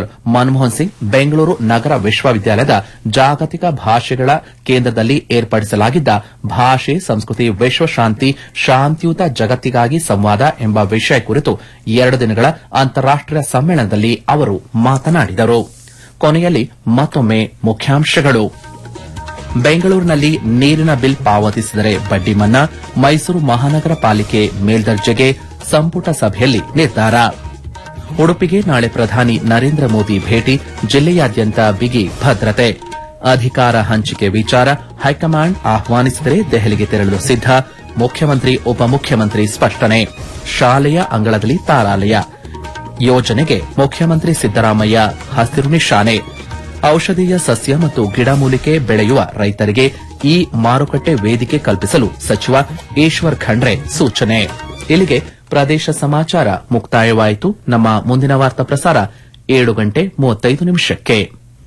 ಮನಮೋಹನ್ ಸಿಂಗ್ ಬೆಂಗಳೂರು ನಗರ ವಿಶ್ವವಿದ್ಯಾಲಯದ ಜಾಗತಿಕ ಭಾಷೆಗಳ ಕೇಂದ್ರದಲ್ಲಿ ಏರ್ಪಡಿಸಲಾಗಿದ್ದ ಭಾಷೆ ಸಂಸ್ಕೃತಿ ವಿಶ್ವಶಾಂತಿ ಶಾಂತಿಯುತ ಜಗತ್ತಿಗಾಗಿ ಸಂವಾದ ಎಂಬ ವಿಷಯ ಕುರಿತು ಎರಡು ದಿನಗಳ ಅಂತಾರಾಷ್ಟೀಯ ಸಮ್ಮೇಳನದಲ್ಲಿ ಅವರು ಮಾತನಾಡಿದರು ಕೊನೆಯಲ್ಲಿ ಮತ್ತೊಮ್ಮೆ ಮುಖ್ಯಾಂಶಗಳು ಬೆಂಗಳೂರಿನಲ್ಲಿ ನೀರಿನ ಬಿಲ್ ಪಾವತಿಸಿದರೆ ಬಡ್ಡಿ ಮನ್ನಾ ಮೈಸೂರು ಮಹಾನಗರ ಪಾಲಿಕೆ ಮೇಲ್ದರ್ಜೆಗೆ ಸಂಪುಟ ಸಭೆಯಲ್ಲಿ ನಿರ್ಧಾರ ಉಡುಪಿಗೆ ನಾಳೆ ಪ್ರಧಾನಿ ನರೇಂದ್ರ ಮೋದಿ ಭೇಟಿ ಜಿಲ್ಲೆಯಾದ್ಯಂತ ಬಿಗಿ ಭದ್ರತೆ ಅಧಿಕಾರ ಹಂಚಿಕೆ ವಿಚಾರ ಹೈಕಮಾಂಡ್ ಆಹ್ವಾನಿಸಿದರೆ ದೆಹಲಿಗೆ ತೆರಳಲು ಸಿದ್ದ ಮುಖ್ಯಮಂತ್ರಿ ಉಪಮುಖ್ಯಮಂತ್ರಿ ಸ್ಪಷ್ಟನೆ ಶಾಲೆಯ ಅಂಗಳದಲ್ಲಿ ತಾರಾಲಯ ಯೋಜನೆಗೆ ಮುಖ್ಯಮಂತ್ರಿ ಸಿದ್ದರಾಮಯ್ಯ ಹಸಿರು ನಿಶಾನೆ ಔಷಧೀಯ ಸಸ್ಯ ಮತ್ತು ಗಿಡಮೂಲಿಕೆ ಬೆಳೆಯುವ ರೈತರಿಗೆ ಈ ಮಾರುಕಟ್ಟೆ ವೇದಿಕೆ ಕಲ್ಪಿಸಲು ಸಚಿವ ಈಶ್ವರ್ ಖಂಡ್ರೆ ಸೂಚನೆ ಇಲ್ಲಿಗೆ ಪ್ರದೇಶ ಸಮಾಚಾರ ಮುಕ್ತಾಯವಾಯಿತು ನಮ್ಮ ಮುಂದಿನ ವಾರ್ತಾ ಪ್ರಸಾರ ಏಳು ಗಂಟೆ ಮೂವತ್ತೈದು ನಿಮಿಷಕ್ಕೆ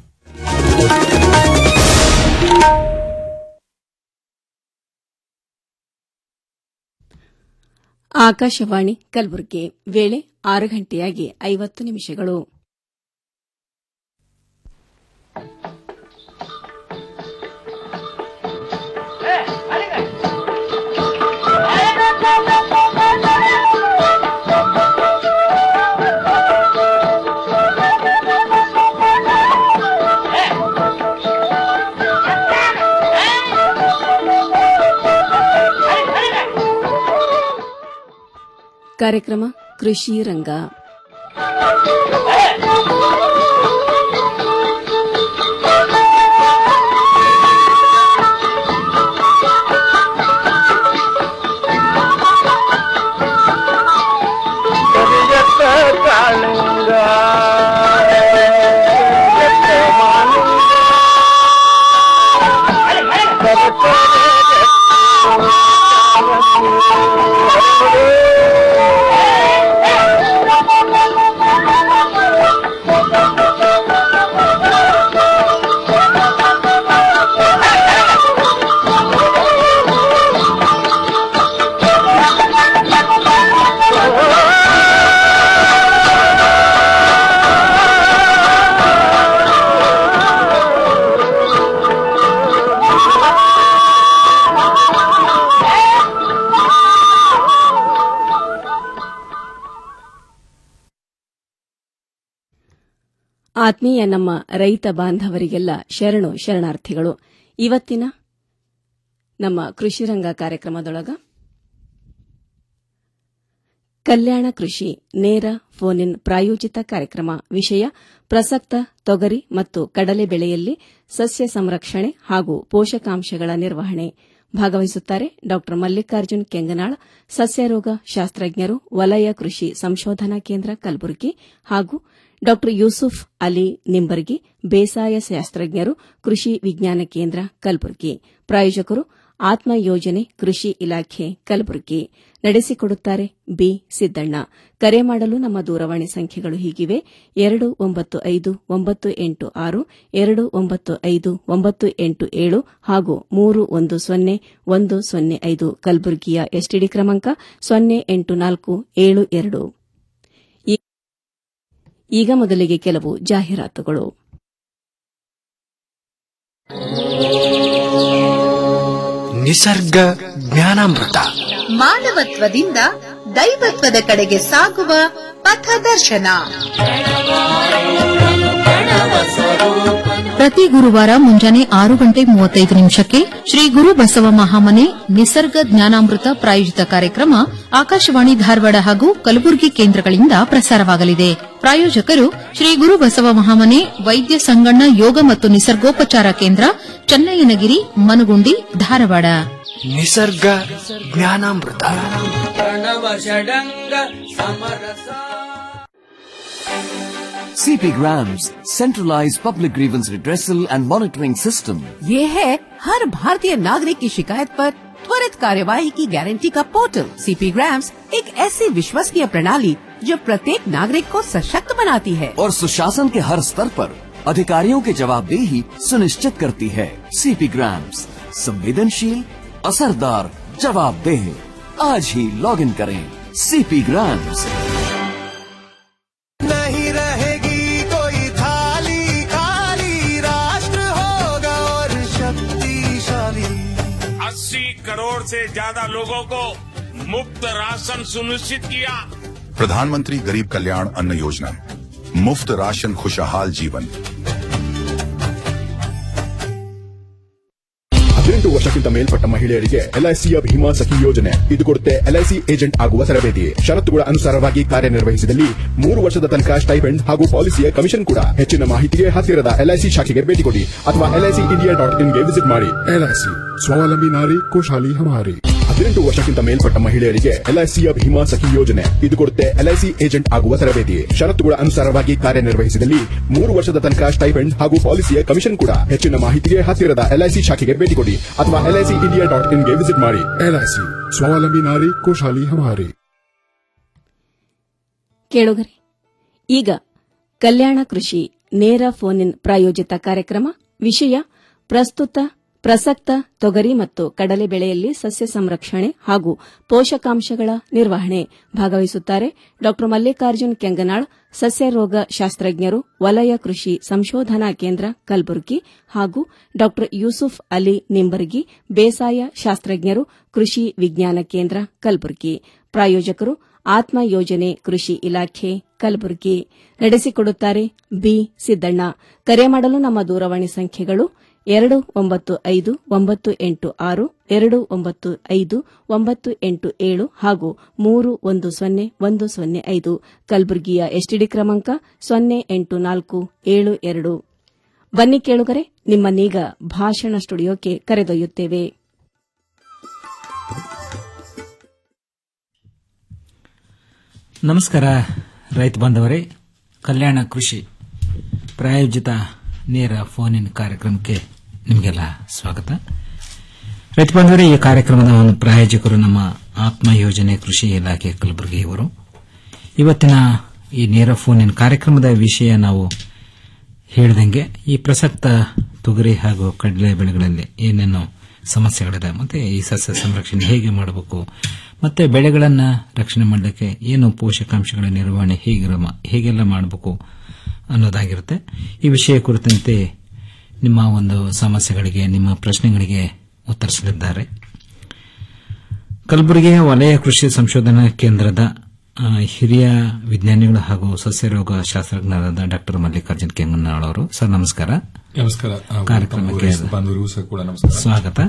ಆಕಾಶವಾಣಿ ಕಲಬುರಗಿ ವೇಳೆ ಆರು ಗಂಟೆಯಾಗಿ ಐವತ್ತು ನಿಮಿಷಗಳು ಕಾರ್ಯಕ್ರಮ ಕೃಷಿ ರಂಗ ಕರಿಯತ್ತ ಕಾಳಿಂಗ ಕರಿಯತ್ತ ಮಾಲಿಂಗ ಆತ್ಮೀಯ ನಮ್ಮ ರೈತ ಬಾಂಧವರಿಗೆಲ್ಲ ಶರಣು ಶರಣಾರ್ಥಿಗಳು ಇವತ್ತಿನ ನಮ್ಮ ಕೃಷಿರಂಗ ಕಾರ್ಯಕ್ರಮದೊಳಗ ಕಲ್ಯಾಣ ಕೃಷಿ ನೇರ ಫೋನ್ ಇನ್ ಪ್ರಾಯೋಜಿತ ಕಾರ್ಯಕ್ರಮ ವಿಷಯ ಪ್ರಸಕ್ತ ತೊಗರಿ ಮತ್ತು ಕಡಲೆ ಬೆಳೆಯಲ್ಲಿ ಸಸ್ಯ ಸಂರಕ್ಷಣೆ ಹಾಗೂ ಪೋಷಕಾಂಶಗಳ ನಿರ್ವಹಣೆ ಭಾಗವಹಿಸುತ್ತಾರೆ ಡಾ ಮಲ್ಲಿಕಾರ್ಜುನ್ ಕೆಂಗನಾಳ್ ಸಸ್ಯರೋಗ ಶಾಸ್ತ್ರಜ್ಞರು ವಲಯ ಕೃಷಿ ಸಂಶೋಧನಾ ಕೇಂದ್ರ ಕಲಬುರಗಿ ಹಾಗೂ ಡಾ ಯೂಸುಫ್ ಅಲಿ ನಿಂಬರ್ಗಿ ಬೇಸಾಯ ಶಾಸ್ತ್ರಜ್ಞರು ಕೃಷಿ ವಿಜ್ಞಾನ ಕೇಂದ್ರ ಕಲಬುರಗಿ ಪ್ರಾಯೋಜಕರು ಆತ್ಮ ಯೋಜನೆ ಕೃಷಿ ಇಲಾಖೆ ಕಲಬುರಗಿ ನಡೆಸಿಕೊಡುತ್ತಾರೆ ಬಿ ಸಿದ್ದಣ್ಣ ಕರೆ ಮಾಡಲು ನಮ್ಮ ದೂರವಾಣಿ ಸಂಖ್ಯೆಗಳು ಹೀಗಿವೆ ಎರಡು ಒಂಬತ್ತು ಐದು ಒಂಬತ್ತು ಎಂಟು ಆರು ಎರಡು ಒಂಬತ್ತು ಐದು ಒಂಬತ್ತು ಎಂಟು ಏಳು ಹಾಗೂ ಮೂರು ಒಂದು ಸೊನ್ನೆ ಒಂದು ಸೊನ್ನೆ ಐದು ಕಲಬುರಗಿಯ ಎಸ್ಟಿಡಿ ಕ್ರಮಾಂಕ ಸೊನ್ನೆ ಎಂಟು ನಾಲ್ಕು ಏಳು ಎರಡು ಈಗ ಮೊದಲಿಗೆ ಕೆಲವು ಜಾಹೀರಾತುಗಳು ನಿಸರ್ಗ ಜ್ಞಾನಾಮೃತ ಮಾನವತ್ವದಿಂದ ದೈವತ್ವದ ಕಡೆಗೆ ಸಾಗುವ ಪಥದರ್ಶನ ಪ್ರತಿ ಗುರುವಾರ ಮುಂಜಾನೆ ಆರು ಗಂಟೆ ಮೂವತ್ತೈದು ನಿಮಿಷಕ್ಕೆ ಶ್ರೀ ಗುರು ಬಸವ ಮಹಾಮನೆ ನಿಸರ್ಗ ಜ್ಞಾನಾಮೃತ ಪ್ರಾಯೋಜಿತ ಕಾರ್ಯಕ್ರಮ ಆಕಾಶವಾಣಿ ಧಾರವಾಡ ಹಾಗೂ ಕಲಬುರಗಿ ಕೇಂದ್ರಗಳಿಂದ ಪ್ರಸಾರವಾಗಲಿದೆ ಪ್ರಾಯೋಜಕರು ಶ್ರೀ ಗುರು ಬಸವ ಮಹಾಮನೆ ವೈದ್ಯ ಸಂಗಣ್ಣ ಯೋಗ ಮತ್ತು ನಿಸರ್ಗೋಪಚಾರ ಕೇಂದ್ರ ಚನ್ನಯ್ಯನಗಿರಿ ಮನಗುಂಡಿ ಧಾರವಾಡ ನಿಸರ್ಗ ಜ್ಞಾನಾಮೃತ CP Grams, centralized public grievance redressal and monitoring system. ये है हर भारतीय नागरिक की शिकायत पर त्वरित कार्यवाही की गारंटी का पोर्टल सीपी ग्राम्स एक ऐसी विश्वसनीय प्रणाली जो प्रत्येक नागरिक को सशक्त बनाती है और सुशासन के हर स्तर पर अधिकारियों की जवाबदेही सुनिश्चित करती है सीपी ग्राम्स संवेदनशील असरदार जवाबदेह आज ही लॉग इन करें सीपी ग्राम्स नहीं रहेगी कोई ज्यादा लोगों को मुफ्त राशन सुनिश्चित किया प्रधानमंत्री गरीब कल्याण अन्न योजना मुफ्त राशन खुशहाल जीवन ಹದಿನೆಂಟು ವರ್ಷಕ್ಕಿಂತ ಮೇಲ್ಪಟ್ಟ ಮಹಿಳೆಯರಿಗೆ ಎಲ್ಐಸಿಯ ಭೀಮಾ ಸಖಿ ಯೋಜನೆ ಇದು ಕೊಡುತ್ತೆ ಎಲ್ಐಸಿ ಏಜೆಂಟ್ ಆಗುವ ತರಬೇತಿ ಷರತ್ತುಗಳ ಅನುಸಾರವಾಗಿ ಕಾರ್ಯನಿರ್ವಹಿಸಿದಲ್ಲಿ ಮೂರು ವರ್ಷದ ತನಕ ಸ್ಟೈಪೆಂಡ್ ಹಾಗೂ ಪಾಲಿಸಿಯ ಕಮಿಷನ್ ಕೂಡ ಹೆಚ್ಚಿನ ಮಾಹಿತಿಗೆ ಹತ್ತಿರದ ಎಲ್ಐಸಿ ಶಾಖೆಗೆ ಭೇಟಿ ಕೊಡಿ ಅಥವಾ ಎಲ್ಐಸಿ ಇಂಡಿಯಾ ಡಾಟ್ ಇನ್ಗೆ ವಿಸಿಟ್ ಮಾಡಿ ಎಲ್ಐಸಿ ಸ್ವಾವಲಂಬಿ ನಾರಿ ಖುಷಾಲಿ ಹಮಾರಿ ಹದಿನೆಂಟು ವರ್ಷಕ್ಕಿಂತ ಮೇಲ್ಪಟ್ಟ ಮಹಿಳೆಯರಿಗೆ ಎಲ್ಐಸಿಯ ಭೀಮಾ ಸಖಿ ಯೋಜನೆ ಇದು ಕೊಡುತ್ತೆ ಎಲ್ಐಸಿ ಏಜೆಂಟ್ ಆಗುವ ತರಬೇತಿ ಷರತ್ತುಗಳ ಅನುಸಾರವಾಗಿ ಕಾರ್ಯನಿರ್ವಹಿಸಿದಲ್ಲಿ ಮೂರು ವರ್ಷದ ತನಕ ಸ್ಟೈಪೆಂಡ್ ಹಾಗೂ ಪಾಲಿಸಿಯ ಕಮಿಷನ್ ಕೂಡ ಹೆಚ್ಚಿನ ಮಾಹಿತಿಗೆ ಹತ್ತಿರದ ಎಲ್ಐಸಿ ಶಾಖೆಗೆ ಭೇಟಿ ಕೊಡಿ ಅಥವಾ ಎಲ್ಐಸಿ ಇಂಡಿಯಾ ಡಾಟ್ ಇನ್ಗೆ ವಿಸಿಟ್ ಮಾಡಿ ಎಲ್ಐಸಿ ಸ್ವಾವಲಂಬಿ ನಾರಿ ಖುಷಾಲಿ ಹಮಾರಿ ಕೇಳುಗರೆ ಈಗ ಕಲ್ಯಾಣ ಕೃಷಿ ನೇರ ಫೋನ್ ಇನ್ ಪ್ರಾಯೋಜಿತ ಕಾರ್ಯಕ್ರಮ ವಿಷಯ ಪ್ರಸ್ತುತ ಪ್ರಸಕ್ತ ತೊಗರಿ ಮತ್ತು ಕಡಲೆ ಬೆಳೆಯಲ್ಲಿ ಸಸ್ಯ ಸಂರಕ್ಷಣೆ ಹಾಗೂ ಪೋಷಕಾಂಶಗಳ ನಿರ್ವಹಣೆ ಭಾಗವಹಿಸುತ್ತಾರೆ ಡಾ ಮಲ್ಲಿಕಾರ್ಜುನ್ ಕೆಂಗನಾಳ್ ಸಸ್ಯ ರೋಗ ಶಾಸ್ತ್ರಜ್ಞರು ವಲಯ ಕೃಷಿ ಸಂಶೋಧನಾ ಕೇಂದ್ರ ಕಲಬುರಗಿ ಹಾಗೂ ಡಾ ಯೂಸುಫ್ ಅಲಿ ನಿಂಬರ್ಗಿ ಬೇಸಾಯ ಶಾಸ್ತ್ರಜ್ಞರು ಕೃಷಿ ವಿಜ್ಞಾನ ಕೇಂದ್ರ ಕಲಬುರಗಿ ಪ್ರಾಯೋಜಕರು ಆತ್ಮ ಯೋಜನೆ ಕೃಷಿ ಇಲಾಖೆ ಕಲಬುರಗಿ ನಡೆಸಿಕೊಡುತ್ತಾರೆ ಬಿ ಸಿದ್ದಣ್ಣ ಕರೆ ಮಾಡಲು ನಮ್ಮ ದೂರವಾಣಿ ಸಂಖ್ಯೆಗಳು ಎರಡು ಒಂಬತ್ತು ಐದು ಒಂಬತ್ತು ಎಂಟು ಆರು ಎರಡು ಒಂಬತ್ತು ಐದು ಒಂಬತ್ತು ಎಂಟು ಏಳು ಹಾಗೂ ಮೂರು ಒಂದು ಸೊನ್ನೆ ಒಂದು ಸೊನ್ನೆ ಐದು ಕಲಬುರಗಿಯ ಎಸ್ಟಿಡಿ ಕ್ರಮಾಂಕ ಸೊನ್ನೆ ಎಂಟು ನಾಲ್ಕು ಏಳು ಎರಡು ಬನ್ನಿ ಕೇಳುಗರೆ ನಿಮ್ಮನ್ನೀಗ ಭಾಷಣ ಸ್ಟುಡಿಯೋಕ್ಕೆ ಕರೆದೊಯ್ಯುತ್ತೇವೆ ನಮಸ್ಕಾರ ರೈತ ಬಾಂಧವರೇ ಕಲ್ಯಾಣ ಕೃಷಿ ಪ್ರಾಯೋಜಿತ ನೇರ ಫೋನ್ ಇನ್ ಕಾರ್ಯಕ್ರಮಕ್ಕೆ ನಿಮಗೆಲ್ಲ ಸ್ವಾಗತ ರೈತ ಬಾಂಧವರೇ ಈ ಕಾರ್ಯಕ್ರಮದ ಒಂದು ಪ್ರಾಯೋಜಕರು ನಮ್ಮ ಆತ್ಮ ಯೋಜನೆ ಕೃಷಿ ಇಲಾಖೆ ಕಲಬುರಗಿಯವರು ಇವತ್ತಿನ ಈ ನೇರ ಫೋನ್ ಇನ್ ಕಾರ್ಯಕ್ರಮದ ವಿಷಯ ನಾವು ಹೇಳಿದಂಗೆ ಈ ಪ್ರಸಕ್ತ ತೊಗರಿ ಹಾಗೂ ಕಡಲೆ ಬೆಳೆಗಳಲ್ಲಿ ಏನೇನು ಸಮಸ್ಯೆಗಳಿದೆ ಮತ್ತೆ ಈ ಸಸ್ಯ ಸಂರಕ್ಷಣೆ ಹೇಗೆ ಮಾಡಬೇಕು ಮತ್ತೆ ಬೆಳೆಗಳನ್ನ ರಕ್ಷಣೆ ಮಾಡಲಿಕ್ಕೆ ಏನು ಪೋಷಕಾಂಶಗಳ ನಿರ್ವಹಣೆ ಹೇಗಿರ ಹೇಗೆಲ್ಲ ಮಾಡಬೇಕು ಅನ್ನೋದಾಗಿರುತ್ತೆ ಈ ವಿಷಯ ಕುರಿತಂತೆ ನಿಮ್ಮ ಒಂದು ಸಮಸ್ಯೆಗಳಿಗೆ ನಿಮ್ಮ ಪ್ರಶ್ನೆಗಳಿಗೆ ಉತ್ತರಿಸಲಿದ್ದಾರೆ ಕಲಬುರಗಿಯ ವಲಯ ಕೃಷಿ ಸಂಶೋಧನಾ ಕೇಂದ್ರದ ಆ, ಹಿರಿಯ ವಿಜ್ಞಾನಿಗಳು ಹಾಗೂ ಸಸ್ಯ ರೋಗ ಶಾಸ್ತ್ರಜ್ಞರಾದ ಡಾಕ್ಟರ್ ಮಲ್ಲಿಕಾರ್ಜುನ್ ಕೆಂಗನಾಳ್ ಅವರು ಸರ್ ನಮಸ್ಕಾರ ನಮಸ್ಕಾರ ಆ, ಕಾರ್ಯಕ್ರಮಕ್ಕೆ ರೈತ ಬಾಂಧವರಿಗೂ ಸಹ ಕೂಡ ನಮಸ್ಕಾರ ಸ್ವಾಗತ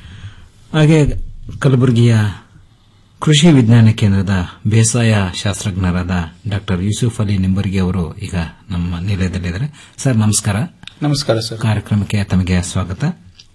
ಹಾಗೆ ಕಲಬುರಗಿಯ ಕೃಷಿ ವಿಜ್ಞಾನ ಕೇಂದ್ರದ ಬೇಸಾಯ ಶಾಸ್ತ್ರಜ್ಞರಾದ ಡಾಕ್ಟರ್ ಯೂಸುಫ್ ಅಲಿ ನಿಂಬರ್ಗಿ ಅವರು ಈಗ ನಮ್ಮ ನಿಲಯದಲ್ಲಿದ್ದಾರೆ ಸರ್ ನಮಸ್ಕಾರ ನಮಸ್ಕಾರ ಸರ್ ಕಾರ್ಯಕ್ರಮಕ್ಕೆ ತಮಗೆ ಸ್ವಾಗತ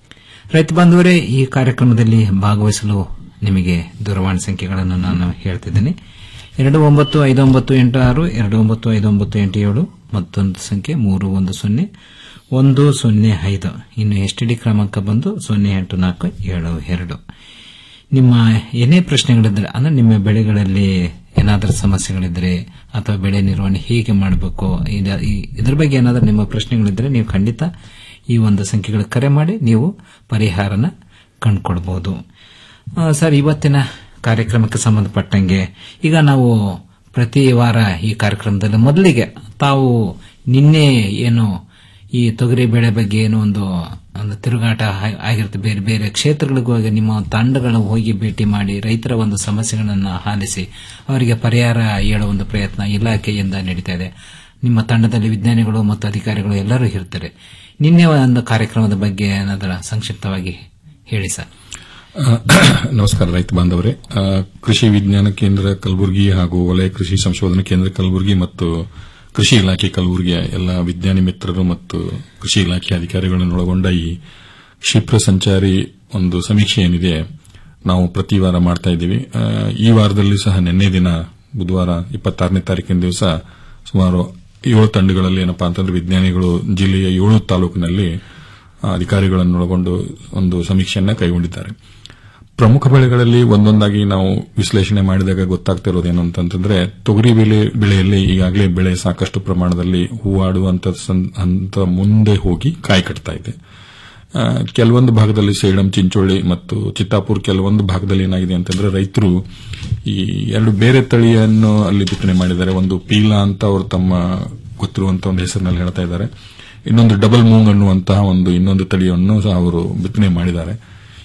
ರೈತ ಬಾಂಧವರೇ ಈ ಕಾರ್ಯಕ್ರಮದಲ್ಲಿ ಭಾಗವಹಿಸಲು ನಿಮಗೆ ದೂರವಾಣಿ ಸಂಖ್ಯೆಗಳನ್ನು ನಾನು ಹೇಳ್ತಿದ್ದೇನೆ ಎರಡು ಒಂಬತ್ತು ಐದು ಒಂಬತ್ತು ಎಂಟು ಆರು ಎರಡು ಒಂಬತ್ತು ಐದು ಒಂಬತ್ತು ಎಂಟು ಏಳು ಮತ್ತೊಂದು ಸಂಖ್ಯೆ ಮೂರು ಒಂದು ಸೊನ್ನೆ ಒಂದು ಸೊನ್ನೆ ಐದು ಇನ್ನು ಎಸ್ಟಿಡಿ ಕ್ರಮಾಂಕ ಬಂದು ಸೊನ್ನೆ ಎಂಟು ನಾಲ್ಕು ಏಳು ಎರಡು ನಿಮ್ಮ ಏನೇ ಪ್ರಶ್ನೆಗಳಿದ್ರೆ ಅಂದ್ರೆ ನಿಮ್ಮ ಬೆಳೆಗಳಲ್ಲಿ ಏನಾದರೂ ಸಮಸ್ಯೆಗಳಿದ್ರೆ ಅಥವಾ ಬೆಳೆ ನಿರ್ವಹಣೆ ಹೇಗೆ ಮಾಡಬೇಕು ಇದ- ಈ- ಇದ್ರ ಬಗ್ಗೆ ಏನಾದರೂ ನಿಮ್ಮ ಪ್ರಶ್ನೆಗಳಿದ್ರೆ ನೀವು ಖಂಡಿತ ಈ ಒಂದು ಸಂಖ್ಯೆಗಳ ಕರೆ ಮಾಡಿ ನೀವು ಪರಿಹಾರನ ಕಂಡುಕೊಳ್ಬಹುದು ಆ, ಸರ್ ಇವತ್ತಿನ ಕಾರ್ಯಕ್ರಮಕ್ಕೆ ಸಂಬಂಧಪಟ್ಟಂಗೆ ಈಗ ನಾವು ಪ್ರತಿ ವಾರ ಈ ಕಾರ್ಯಕ್ರಮದಲ್ಲಿ ಮೊದಲಿಗೆ ತಾವು ನಿನ್ನೆ ಏನು ಈ ತೊಗರಿ ಬೆಳೆ ಬಗ್ಗೆ ಏನೋ ಒಂದು ಒಂದು ತಿರುಗಾಟ ಆ- ಆಗಿರುತ್ತೆ ಬೇರೆ ಬೇರೆ ಕ್ಷೇತ್ರಗಳಿಗೂ ಹೋಗಿ ನಿಮ್ಮ ತಂಡಗಳು ಹೋಗಿ ಭೇಟಿ ಮಾಡಿ ರೈತರ ಒಂದು ಸಮಸ್ಯೆಗಳನ್ನು ಆಲಿಸಿ ಅವರಿಗೆ ಪರಿಹಾರ ಹೇಳುವ ಒಂದು ಪ್ರಯತ್ನ ಇಲಾಖೆಯಿಂದ ನಡೀತಾ ಇದೆ ನಿಮ್ಮ ತಂಡದಲ್ಲಿ ವಿಜ್ಞಾನಿಗಳು ಮತ್ತು ಅಧಿಕಾರಿಗಳು ಎಲ್ಲರೂ ಇರ್ತಾರೆ ನಿನ್ನೆ ಒಂದು ಕಾರ್ಯಕ್ರಮದ ಬಗ್ಗೆ ಏನಾದರೂ ಸಂಕ್ಷಿಪ್ತವಾಗಿ ಹೇಳಿ ಸರ್ ಆ, ನಮಸ್ಕಾರ ರೈತ ಬಾಂಧವರೇ ಆ, ಕೃಷಿ ವಿಜ್ಞಾನ ಕೇಂದ್ರ ಕಲಬುರಗಿ ಹಾಗೂ ವಲಯ ಕೃಷಿ ಸಂಶೋಧನಾ ಕೇಂದ್ರ ಕಲಬುರಗಿ ಮತ್ತು ಕೃಷಿ ಇಲಾಖೆ ಕಲಬುರಗಿಯ ಎಲ್ಲ ವಿಜ್ಞಾನಿ ಮಿತ್ರರು ಮತ್ತು ಕೃಷಿ ಇಲಾಖೆ ಅಧಿಕಾರಿಗಳನ್ನು ಒಳಗೊಂಡ ಈ ಕ್ಷಿಪ್ರ ಸಂಚಾರಿ ಒಂದು ಸಮೀಕ್ಷೆ ಏನಿದೆ ನಾವು ಪ್ರತಿ ವಾರ ಮಾಡ್ತಾ ಇದ್ದೀವಿ ಆ, ಈ ವಾರದಲ್ಲಿ ಸಹ ನಿನ್ನೆ ದಿನ ಬುಧವಾರ ಇಪ್ಪತ್ತಾರನೇ ತಾರೀಕಿನ ದಿವಸ ಸುಮಾರು ಏಳು ತಂಡಗಳಲ್ಲಿ ಏನಪ್ಪಾ ಅಂತಂದ್ರೆ ವಿಜ್ಞಾನಿಗಳು ಜಿಲ್ಲೆಯ ಏಳು ತಾಲೂಕಿನಲ್ಲಿ ಆ, ಅಧಿಕಾರಿಗಳನ್ನು ಒಳಗೊಂಡು ಒಂದು ಸಮೀಕ್ಷೆಯನ್ನ ಕೈಗೊಂಡಿದ್ದಾರೆ ಪ್ರಮುಖ ಬೆಳೆಗಳಲ್ಲಿ ಒಂದೊಂದಾಗಿ ನಾವು ವಿಶ್ಲೇಷಣೆ ಮಾಡಿದಾಗ ಗೊತ್ತಾಗ್ತಿರೋದೇನು ಅಂತಂತಂದ್ರೆ ತೊಗರಿ ಬೆಳೆ ಬೆಳೆಯಲ್ಲಿ ಈಗಾಗಲೇ ಬೆಳೆ ಸಾಕಷ್ಟು ಪ್ರಮಾಣದಲ್ಲಿ ಹೂವಾಡುವಂತ ಸಂ- ಹಂತ ಮುಂದೆ ಹೋಗಿ ಕಾಯಿ ಕಟ್ತಾ ಇದೆ ಆ, ಕೆಲವೊಂದು ಭಾಗದಲ್ಲಿ ಸೇಡಂ ಚಿಂಚೋಳಿ ಮತ್ತು ಚಿತ್ತಾಪುರ್ ಕೆಲವೊಂದು ಭಾಗದಲ್ಲಿ ಏನಾಗಿದೆ ಅಂತಂದ್ರೆ ರೈತರು ಈ ಎರಡು ಬೇರೆ ತಳಿಯನ್ನು ಅಲ್ಲಿ ಬಿತ್ತನೆ ಮಾಡಿದ್ದಾರೆ ಒಂದು ಪೀಲಾ ಅಂತ ಅವರು ತಮ್ಮ ಗೊತ್ತಿರುವಂತಹ ಒಂದು ಹೆಸರಿನಲ್ಲಿ ಹೇಳ್ತಾ ಇದ್ದಾರೆ ಇನ್ನೊಂದು ಡಬಲ್ ಮೂಂಗ್ ಅನ್ನುವಂತಹ ಒಂದು ಇನ್ನೊಂದು ತಳಿಯನ್ನು ಸಹ ಅವರು ಬಿತ್ತನೆ ಮಾಡಿದ್ದಾರೆ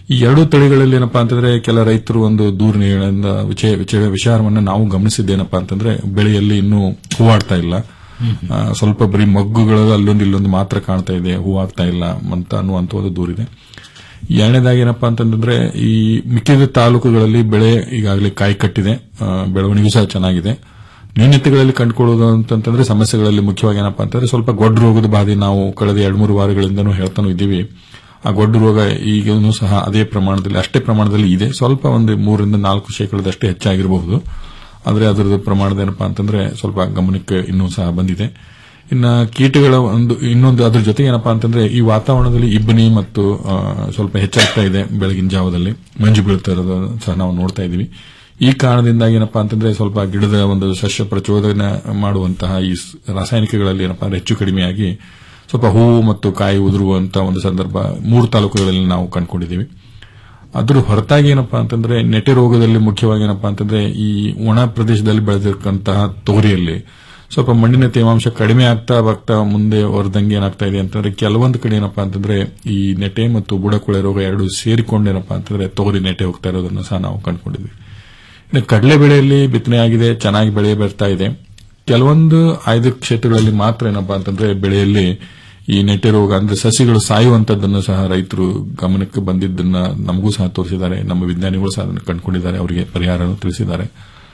ಈ ಎರಡು ತಳಿಗಳಲ್ಲಿ ಏನಪ್ಪಾ ಅಂತಂದ್ರೆ ಕೆಲ ರೈತರು ಒಂದು ದೂರನಿಂದ ವಿಷಯ ವಿಷಯ- ವಿಚಾರವನ್ನ ನಾವು ಗಮನಿಸಿದ್ದೇನಪ್ಪಾ ಅಂತಂದ್ರೆ ಬೆಳೆಯಲ್ಲಿ ಇನ್ನೂ ಹೂವಾಡ್ತಾ ಇಲ್ಲ ಆ, ಸ್ವಲ್ಪ ಬರೀ ಮಗ್ಗುಗಳು ಅಲ್ಲೊಂದು ಇಲ್ಲೊಂದು ಮಾತ್ರ ಕಾಣ್ತಾ ಇದೆ ಹೂವಾಗ್ತಾ ಇಲ್ಲ ಅಂತ ಅನ್ನುವಂತ ಒಂದು ದೂರಿದೆ ಎರಡನೇದಾಗಿ ಏನಪ್ಪಾ ಅಂತಂದ್ರೆ ಈ ಮಿಕ್ಕಿದ ತಾಲೂಕುಗಳಲ್ಲಿ ಬೆಳೆ ಈಗಾಗಲೇ ಕಾಯಿ ಕಟ್ಟಿದೆ ಆ, ಬೆಳವಣಿಗೆ ಸಹ ಚೆನ್ನಾಗಿದೆ ನ್ಯೂನತೆಗಳಲ್ಲಿ ಕಂಡುಕೊಳ್ಳೋದು ಅಂತಂದ್ರೆ ಸಮಸ್ಯೆಗಳಲ್ಲಿ ಮುಖ್ಯವಾಗಿ ಏನಪ್ಪಾ ಅಂತಂದ್ರೆ ಸ್ವಲ್ಪ ಗೊಡ್ಡ ರೋಗದ ಬಾಧೆ ನಾವು ಕಳೆದ ಎರಡು ಮೂರು ವಾರಗಳಿಂದನೂ ಹೇಳ್ತಾನೂ ಇದ್ದೀವಿ ಆ ಗೊಡ್ಡ ರೋಗ ಈಗಲೂ ಸಹ ಅದೇ ಪ್ರಮಾಣದಲ್ಲಿ ಅಷ್ಟೇ ಪ್ರಮಾಣದಲ್ಲಿ ಇದೆ ಸ್ವಲ್ಪ ಒಂದು ಮೂರರಿಂದ ನಾಲ್ಕು ಶೇಕಡದಷ್ಟೇ ಹೆಚ್ಚಾಗಿರಬಹುದು ಆದರೆ ಅದರ ಪ್ರಮಾಣದ ಏನಪ್ಪಾ ಅಂತಂದ್ರೆ ಸ್ವಲ್ಪ ಗಮನಕ್ಕೆ ಇನ್ನೂ ಸಹ ಬಂದಿದೆ ಇನ್ನ ಕೀಟಗಳ ಒಂದು ಇನ್ನೊಂದು ಅದ್ರ ಜೊತೆ ಏನಪ್ಪಾ ಅಂತಂದ್ರೆ ಈ ವಾತಾವರಣದಲ್ಲಿ ಇಬ್ಬನಿ ಮತ್ತು ಆ, ಸ್ವಲ್ಪ ಹೆಚ್ಚಾಗ್ತಾ ಇದೆ ಬೆಳಗಿನ ಜಾವದಲ್ಲಿ ಮಂಜು ಬೀಳ್ತಾ ಇರೋದು ಸಹ ನಾವು ನೋಡ್ತಾ ಇದ್ದೀವಿ ಈ ಕಾರಣದಿಂದಾಗಿ ಏನಪ್ಪಾ ಅಂತಂದ್ರೆ ಸ್ವಲ್ಪ ಗಿಡದ ಒಂದು ಸಸ್ಯ ಪ್ರಚೋದನೆ ಮಾಡುವಂತಹ ಈ ಸ್- ರಾಸಾಯನಿಕಗಳಲ್ಲಿ ಏನಪ್ಪಾ ಅಂದ್ರೆ ಹೆಚ್ಚು ಕಡಿಮೆಯಾಗಿ ಸ್ವಲ್ಪ ಹೂವು ಮತ್ತು ಕಾಯಿ ಉದುರುವಂತಹ ಒಂದು ಸಂದರ್ಭ ಮೂರು ತಾಲೂಕುಗಳಲ್ಲಿ ನಾವು ಕಂಡುಕೊಂಡಿದ್ದೀವಿ ಅದ್ರ ಹೊರತಾಗಿ ಏನಪ್ಪಾ ಅಂತಂದ್ರೆ ನೆಟೆ ರೋಗದಲ್ಲಿ ಮುಖ್ಯವಾಗಿ ಏನಪ್ಪಾ ಅಂತಂದ್ರೆ ಈ ಒಣ ಪ್ರದೇಶದಲ್ಲಿ ಬೆಳೆದಿರ್ತಕ್ಕಂತಹ ತೊಗರಿಯಲ್ಲಿ ಸ್ವಲ್ಪ ಮಣ್ಣಿನ ತೇವಾಂಶ ಕಡಿಮೆ ಆಗ್ತಾ ಬರ್ತಾ ಮುಂದೆ ಹೊರದಂಗೆ ಏನಾಗ್ತಾ ಇದೆ ಅಂತಂದ್ರೆ ಕೆಲವೊಂದು ಕಡೆ ಏನಪ್ಪಾ ಅಂತಂದ್ರೆ ಈ ನೆಟೆ ಮತ್ತು ಬುಡಕೊಳೆ ರೋಗ ಎರಡು ಸೇರಿಕೊಂಡು ಏನಪ್ಪಾ ಅಂತಂದ್ರೆ ತೊಗರಿ ನೆಟೆ ಹೋಗ್ತಾ ಇರೋದನ್ನು ಸಹ ನಾವು ಕಂಡುಕೊಂಡಿದ್ವಿ ಇನ್ನು ಕಡಲೆ ಬೆಳೆಯಲ್ಲಿ ಬಿತ್ತನೆ ಆಗಿದೆ ಚೆನ್ನಾಗಿ ಬೆಳೆ ಬರ್ತಾ ಇದೆ ಕೆಲವೊಂದು ಆಯ್ದ ಕ್ಷೇತ್ರಗಳಲ್ಲಿ ಮಾತ್ರ ಏನಪ್ಪಾ ಅಂತಂದ್ರೆ ಬೆಳೆಯಲ್ಲಿ ಈ ನೆಟ್ಟೆ ರೋಗ ಅಂದ್ರೆ ಸಸಿಗಳು ಸಾಯುವಂತದ್ದನ್ನು ಸಹ ರೈತರು ಗಮನಕ್ಕೆ ಬಂದಿದ್ದನ್ನ ನಮಗೂ ಸಹ ತೋರಿಸಿದ್ದಾರೆ ನಮ್ಮ ವಿಜ್ಞಾನಿಗಳು ಸಹ ಅದನ್ನು ಕಂಡುಕೊಂಡಿದ್ದಾರೆ ಅವರಿಗೆ ಪರಿಹಾರವನ್ನು ತಿಳಿಸಿದ್ದಾರೆ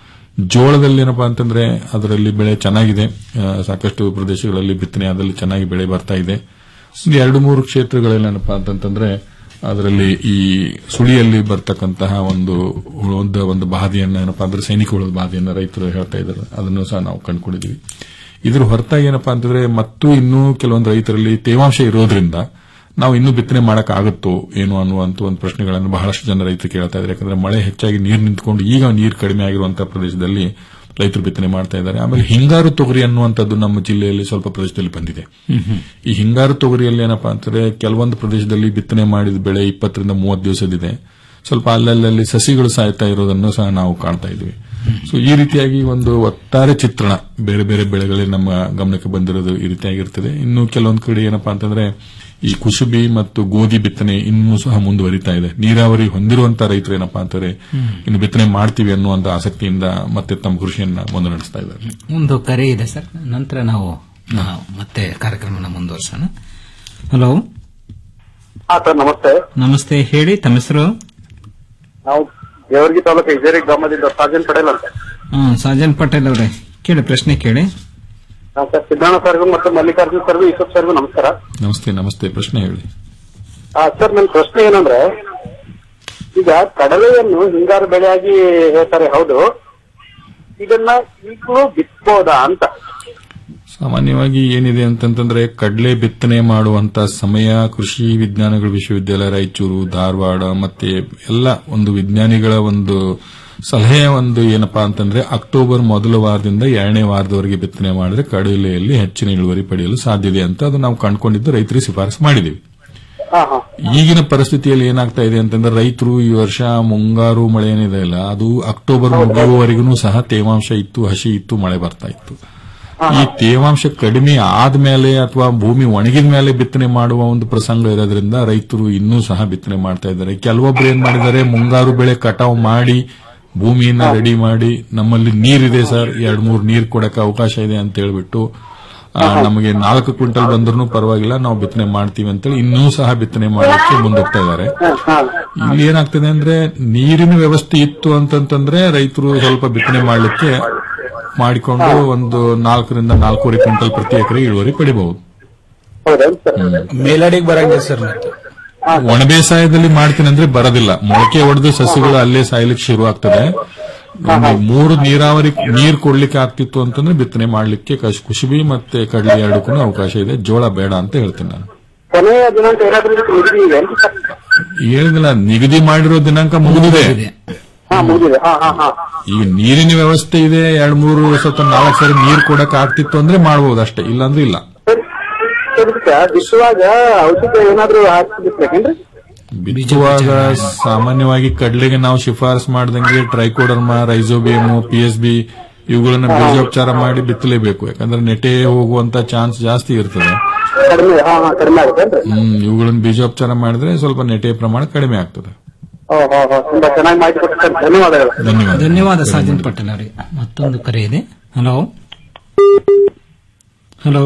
ಜೋಳದಲ್ಲಿ ಏನಪ್ಪಾ ಅಂತಂದ್ರೆ ಅದರಲ್ಲಿ ಬೆಳೆ ಚೆನ್ನಾಗಿದೆ ಆ, ಸಾಕಷ್ಟು ಪ್ರದೇಶಗಳಲ್ಲಿ ಬಿತ್ತನೆ ಆದಲ್ಲಿ ಚೆನ್ನಾಗಿ ಬೆಳೆ ಬರ್ತಾ ಇದೆ ಒಂದು ಎರಡು ಮೂರು ಕ್ಷೇತ್ರಗಳಲ್ಲಿ ಏನಪ್ಪಾ ಅಂತಂತಂದ್ರೆ ಅದರಲ್ಲಿ ಈ ಸುಳಿಯಲ್ಲಿ ಬರ್ತಕ್ಕಂತಹ ಒಂದು ಹುಳದ ಒಂದು ಬಾಧೆಯನ್ನ ಏನಪ್ಪಾ ಅಂದ್ರೆ ಸೈನಿಕ ಹುಳದ ಬಾಧೆಯನ್ನ ರೈತರು ಹೇಳ್ತಾ ಇದ್ದಾರೆ ಅದನ್ನು ಸಹ ನಾವು ಕಂಡುಕೊಂಡಿದ್ದೀವಿ ಇದ್ರ ಹೊರತಾಗಿ ಏನಪ್ಪಾ ಅಂತಂದ್ರೆ ಮತ್ತು ಇನ್ನೂ ಕೆಲವೊಂದು ರೈತರಲ್ಲಿ ತೇವಾಂಶ ಇರೋದ್ರಿಂದ ನಾವು ಇನ್ನೂ ಬಿತ್ತನೆ ಮಾಡಕ್ ಆಗುತ್ತೋ ಏನು ಅನ್ನುವಂತ ಒಂದು ಪ್ರಶ್ನೆಗಳನ್ನು ಬಹಳಷ್ಟು ಜನ ರೈತರು ಕೇಳ್ತಾ ಇದ್ದಾರೆ ಯಾಕಂದ್ರೆ ಮಳೆ ಹೆಚ್ಚಾಗಿ ನೀರು ನಿಂತ್ಕೊಂಡು ಈಗ ನೀರು ಕಡಿಮೆ ಆಗಿರುವಂತಹ ಪ್ರದೇಶದಲ್ಲಿ ರೈತರು ಬಿತ್ತನೆ ಮಾಡ್ತಾ ಇದ್ದಾರೆ ಆಮೇಲೆ ಹಿಂಗಾರು ತೊಗರಿ ಅನ್ನುವಂಥದ್ದು ನಮ್ಮ ಜಿಲ್ಲೆಯಲ್ಲಿ ಸ್ವಲ್ಪ ಪ್ರದೇಶದಲ್ಲಿ ಬಂದಿದೆ ಈ ಹಿಂಗಾರು ತೊಗರಿಯಲ್ಲಿ ಏನಪ್ಪಾ ಅಂತಂದ್ರೆ ಕೆಲವೊಂದು ಪ್ರದೇಶದಲ್ಲಿ ಬಿತ್ತನೆ ಮಾಡಿದ ಬೆಳೆ ಇಪ್ಪತ್ತರಿಂದ ಮೂವತ್ತು ದಿವಸದಿದೆ ಸ್ವಲ್ಪ ಅಲ್ಲಲ್ಲಿ ಸಸಿಗಳು ಸಾಯ್ತಾ ಇರೋದನ್ನು ಸಹ ನಾವು ಕಾಣ್ತಾ ಇದ್ವಿ ಸೊ ಈ ರೀತಿಯಾಗಿ ಒಂದು ಒಟ್ಟಾರೆ ಚಿತ್ರಣ ಬೇರೆ ಬೇರೆ ಬೆಳೆಗಳಲ್ಲಿ ನಮ್ಮ ಗಮನಕ್ಕೆ ಬಂದಿರೋದು ಈ ರೀತಿಯಾಗಿರ್ತದೆ ಇನ್ನು ಕೆಲವೊಂದು ಕಡೆ ಏನಪ್ಪಾ ಅಂತಂದ್ರೆ ಈ ಕುಸುಬಿ ಮತ್ತು ಗೋಧಿ ಬಿತ್ತನೆ ಇನ್ನೂ ಸಹ ಮುಂದುವರಿತಾ ಇದೆ ನೀರಾವರಿ ಹೊಂದಿರುವಂತಹ ರೈತರು ಏನಪ್ಪಾ ಅಂತಾರೆ ಇನ್ನು ಬಿತ್ತನೆ ಮಾಡ್ತೀವಿ ಅನ್ನುವಂತ ಆಸಕ್ತಿಯಿಂದ ಮತ್ತೆ ತಮ್ಮ ಕೃಷಿಯನ್ನ ಮುಂದೆ ನಡೆಸ್ತಾ ಇದ್ದಾರೆ ಒಂದು ಕರೆ ಇದೆ ಸರ್ ನಂತರ ನಾವು ಆ, ಮತ್ತೆ ಕಾರ್ಯಕ್ರಮನ ಮುಂದುವರ್ಸೋಣ ಹಲೋ ಹಾ ಸರ್ ನಮಸ್ತೆ ನಮಸ್ತೆ ಹೇಳಿ ತಮ್ಮ ಹೆಸರು ನಾವು ದೇವರ್ಗಿ ತಾಲೂಕು ಇಜೇರಿ ಗ್ರಾಮದಿಂದ ಸಾಜನ್ ಪಟೇಲ್ ಅಂತ ಹ್ಮ್, ಸಾಜನ್ ಪಟೇಲ್ ಅವರೇ ಕೇಳಿ ಪ್ರಶ್ನೆ ಕೇಳಿ ಹಾ, ಸರ್ ಸಿದ್ದಣ್ಣ ಸರ್ಗೂ ಮತ್ತು ಮಲ್ಲಿಕಾರ್ಜುನ್ ಸರ್ಗೂ ಈಶ್ವರ್ ಸರ್ಗೂ ನಮಸ್ಕಾರ ನಮಸ್ತೆ ನಮಸ್ತೆ ಪ್ರಶ್ನೆ ಹೇಳಿ ಆ, ಸರ್ ನನ್ನ ಪ್ರಶ್ನೆ ಏನಂದ್ರೆ ಈಗ ಕಡಲೆಯನ್ನು ಹಿಂಗಾರು ಬೆಳೆಯಾಗಿ ಹೇಳ್ತಾರೆ ಹೌದು ಇದನ್ನ ಈಗಲೂ ಬಿತ್ಬೋದಾ ಅಂತ ಸಾಮಾನ್ಯವಾಗಿ ಏನಿದೆ ಅಂತಂತಂದ್ರೆ ಕಡಲೆ ಬಿತ್ತನೆ ಮಾಡುವಂತ ಸಮಯ ಕೃಷಿ ವಿಜ್ಞಾನಗಳ ವಿಶ್ವವಿದ್ಯಾಲಯ ರಾಯಚೂರು ಧಾರವಾಡ ಮತ್ತೆ ಎಲ್ಲ ಒಂದು ವಿಜ್ಞಾನಿಗಳ ಒಂದು ಸಲಹೆ ಒಂದು ಏನಪ್ಪಾ ಅಂತಂದ್ರೆ ಅಕ್ಟೋಬರ್ ಮೊದಲ ವಾರದಿಂದ ಎರಡನೇ ವಾರದವರೆಗೆ ಬಿತ್ತನೆ ಮಾಡಿದ್ರೆ ಕಡಲೆಯಲ್ಲಿ ಹೆಚ್ಚಿನ ಇಳುವರಿ ಪಡೆಯಲು ಸಾಧ್ಯತೆ ಅಂತ ಅದು ನಾವು ಕಂಡುಕೊಂಡಿದ್ದು ರೈತರಿಗೆ ಶಿಫಾರಸು ಮಾಡಿದ್ದೀವಿ ಹಾ ಹಾ ಈಗಿನ ಪರಿಸ್ಥಿತಿಯಲ್ಲಿ ಏನಾಗ್ತಾ ಇದೆ ಅಂತಂದ್ರೆ ರೈತರು ಈ ವರ್ಷ ಮುಂಗಾರು ಮಳೆ ಏನಿದೆ ಅಲ್ಲ ಅದು ಅಕ್ಟೋಬರ್ ಮುಗಿಯುವವರೆಗೂ ಸಹ ತೇವಾಂಶ ಇತ್ತು ಹಸಿ ಇತ್ತು ಮಳೆ ಬರ್ತಾ ಇತ್ತು ಈ ತೇವಾಂಶ ಕಡಿಮೆ ಆದ್ಮೇಲೆ ಅಥವಾ ಭೂಮಿ ಒಣಗಿದ ಮೇಲೆ ಬಿತ್ತನೆ ಮಾಡುವ ಒಂದು ಪ್ರಸಂಗ ಇರೋದ್ರಿಂದ ರೈತರು ಇನ್ನೂ ಸಹ ಬಿತ್ತನೆ ಮಾಡ್ತಾ ಇದ್ದಾರೆ ಕೆಲವೊಬ್ರು ಏನ್ ಮಾಡಿದ್ದಾರೆ ಮುಂಗಾರು ಬೆಳೆ ಕಟಾವು ಮಾಡಿ ಭೂಮಿಯನ್ನ ರೆಡಿ ಮಾಡಿ ನಮ್ಮಲ್ಲಿ ನೀರಿದೆ ಸರ್ ಎರಡ್ ಮೂರು ನೀರು ಕೊಡಕ್ಕೆ ಅವಕಾಶ ಇದೆ ಅಂತ ಹೇಳ್ಬಿಟ್ಟು ಆ, ನಮಗೆ ನಾಲ್ಕು ಕ್ವಿಂಟಲ್ ಬಂದ್ರೂ ಪರವಾಗಿಲ್ಲ ನಾವು ಬಿತ್ತನೆ ಮಾಡ್ತೀವಿ ಅಂತೇಳಿ ಇನ್ನೂ ಸಹ ಬಿತ್ತನೆ ಮಾಡಲಿಕ್ಕೆ ಮುಂದೋಗ್ತಾ ಇದ್ದಾರೆ ಇಲ್ಲಿ ಏನಾಗ್ತದೆ ಅಂದ್ರೆ ನೀರಿನ ವ್ಯವಸ್ಥೆ ಇತ್ತು ಅಂತಂತಂದ್ರೆ ರೈತರು ಸ್ವಲ್ಪ ಬಿತ್ತನೆ ಮಾಡಲಿಕ್ಕೆ ಮಾಡಿಕೊಂಡು ಒಂದು ನಾಲ್ಕರಿಂದ ನಾಲ್ಕೂವರೆ ಕ್ವಿಂಟಲ್ ಪ್ರತಿ ಎಕರೆ ಇಳುವರಿ ಪಡಿಬಹುದು ಮೇಲಡಿಗೆ ಬರಂಗಿಲ್ಲ ಸರ್ ಮತ್ತೆ ಒಣ ಬೇಸಾಯದಲ್ಲಿ ಮಾಡ್ತೀನಿ ಅಂದ್ರೆ ಬರೋದಿಲ್ಲ ಮೊಳಕೆ ಹೊಡೆದು ಸಸಿಗಳು ಅಲ್ಲೇ ಸಾಯ್ಲಿಕ್ಕೆ ಶುರು ಆಗ್ತದೆ ಒಂದು ಮೂರು ನೀರಾವರಿ ನೀರ್ ಕೊಡ್ಲಿಕ್ಕೆ ಆಗ್ತಿತ್ತು ಅಂತಂದ್ರೆ ಬಿತ್ತನೆ ಮಾಡ್ಲಿಕ್ಕೆ ಕಶ್- ಕುಸುಬಿ ಮತ್ತೆ ಕಡಲೆ ಎರಡಕ್ಕೂ ಅವಕಾಶ ಇದೆ ಜೋಳ ಬೇಡ ಅಂತ ಹೇಳ್ತೀನಿ ನಾನು ಕೊನೆಯ ದಿನಾಂಕ ಏನಾದ್ರೂ ಇದಕ್ಕೆ ನಿಗದಿ ಇದೆ ಅಂತ ಸರ್? ಹೇಳಿದಿಲ್ಲ ನಿಗದಿ ಮಾಡಿರೋ ದಿನಾಂಕ ಮುಗಿದಿದೆ ಹಾ ಮುಗಿದಿದೆ ಹಾ ಹಾ ಹಾ ಈಗ ನೀರಿನ ವ್ಯವಸ್ಥೆ ಇದೆ ಎರಡ್ ಮೂರು ಸ್ವಲ್ಪ ನಾಲ್ಕು ಸರಿ ನೀರ್ ಕೊಡಕ್ ಆಗ್ತಿತ್ತು ಅಂದ್ರೆ ಮಾಡಬಹುದು ಅಷ್ಟೇ ಇಲ್ಲಾಂದ್ರೆ ಇಲ್ಲ ಸರ್ ಇದಕ್ಕೆ ಬಿತ್ತುವಾಗ ಔಷಧ ಏನಾದ್ರೂ ಹಾಕಿ ಬಿತ್ಬೇಕೇನ್ರಿ ಬಿತ್ತುವಾಗ ಸಾಮಾನ್ಯವಾಗಿ ಕಡ್ಲೆಗೆ ನಾವು ಶಿಫಾರಸ್ ಮಾಡ್ದಂಗೆ trichoderma rhizobium P S B ಇವುಗಳನ್ನ ಬೀಜೋಪಚಾರ ಮಾಡಿ ಬಿತ್ತಲೇಬೇಕು ಯಾಕಂದ್ರೆ ನೆಟೆ ಹೋಗುವಂತ ಚಾನ್ಸ್ ಜಾಸ್ತಿ ಇರ್ತದೆ ಕಡಿಮೆ ಹಾ ಹಾ ಕಡಿಮೆ ಆಗುತ್ತೆ ಹ್ಮ್ ಇವುಗಳನ್ನು ಬೀಜೋಪಚಾರ ಮಾಡಿದ್ರೆ ಸ್ವಲ್ಪ ನೆಟೆ ಪ್ರಮಾಣ ಕಡಿಮೆ ಆಗ್ತದೆ ಓ ಹೋ ಹೋ ತುಂಬಾ ಚೆನ್ನಾಗಿ ಮಾಹಿತಿ ಕೊಟ್ಟು ಸರ್ ಧನ್ಯವಾದಗಳು ಧನ್ಯವಾದ ಧನ್ಯವಾದ ಸಾಜನ್ ಪಟೇಲ್ ಅವರೇ ಮತ್ತೊಂದು ಕರೆ ಇದೆ hello hello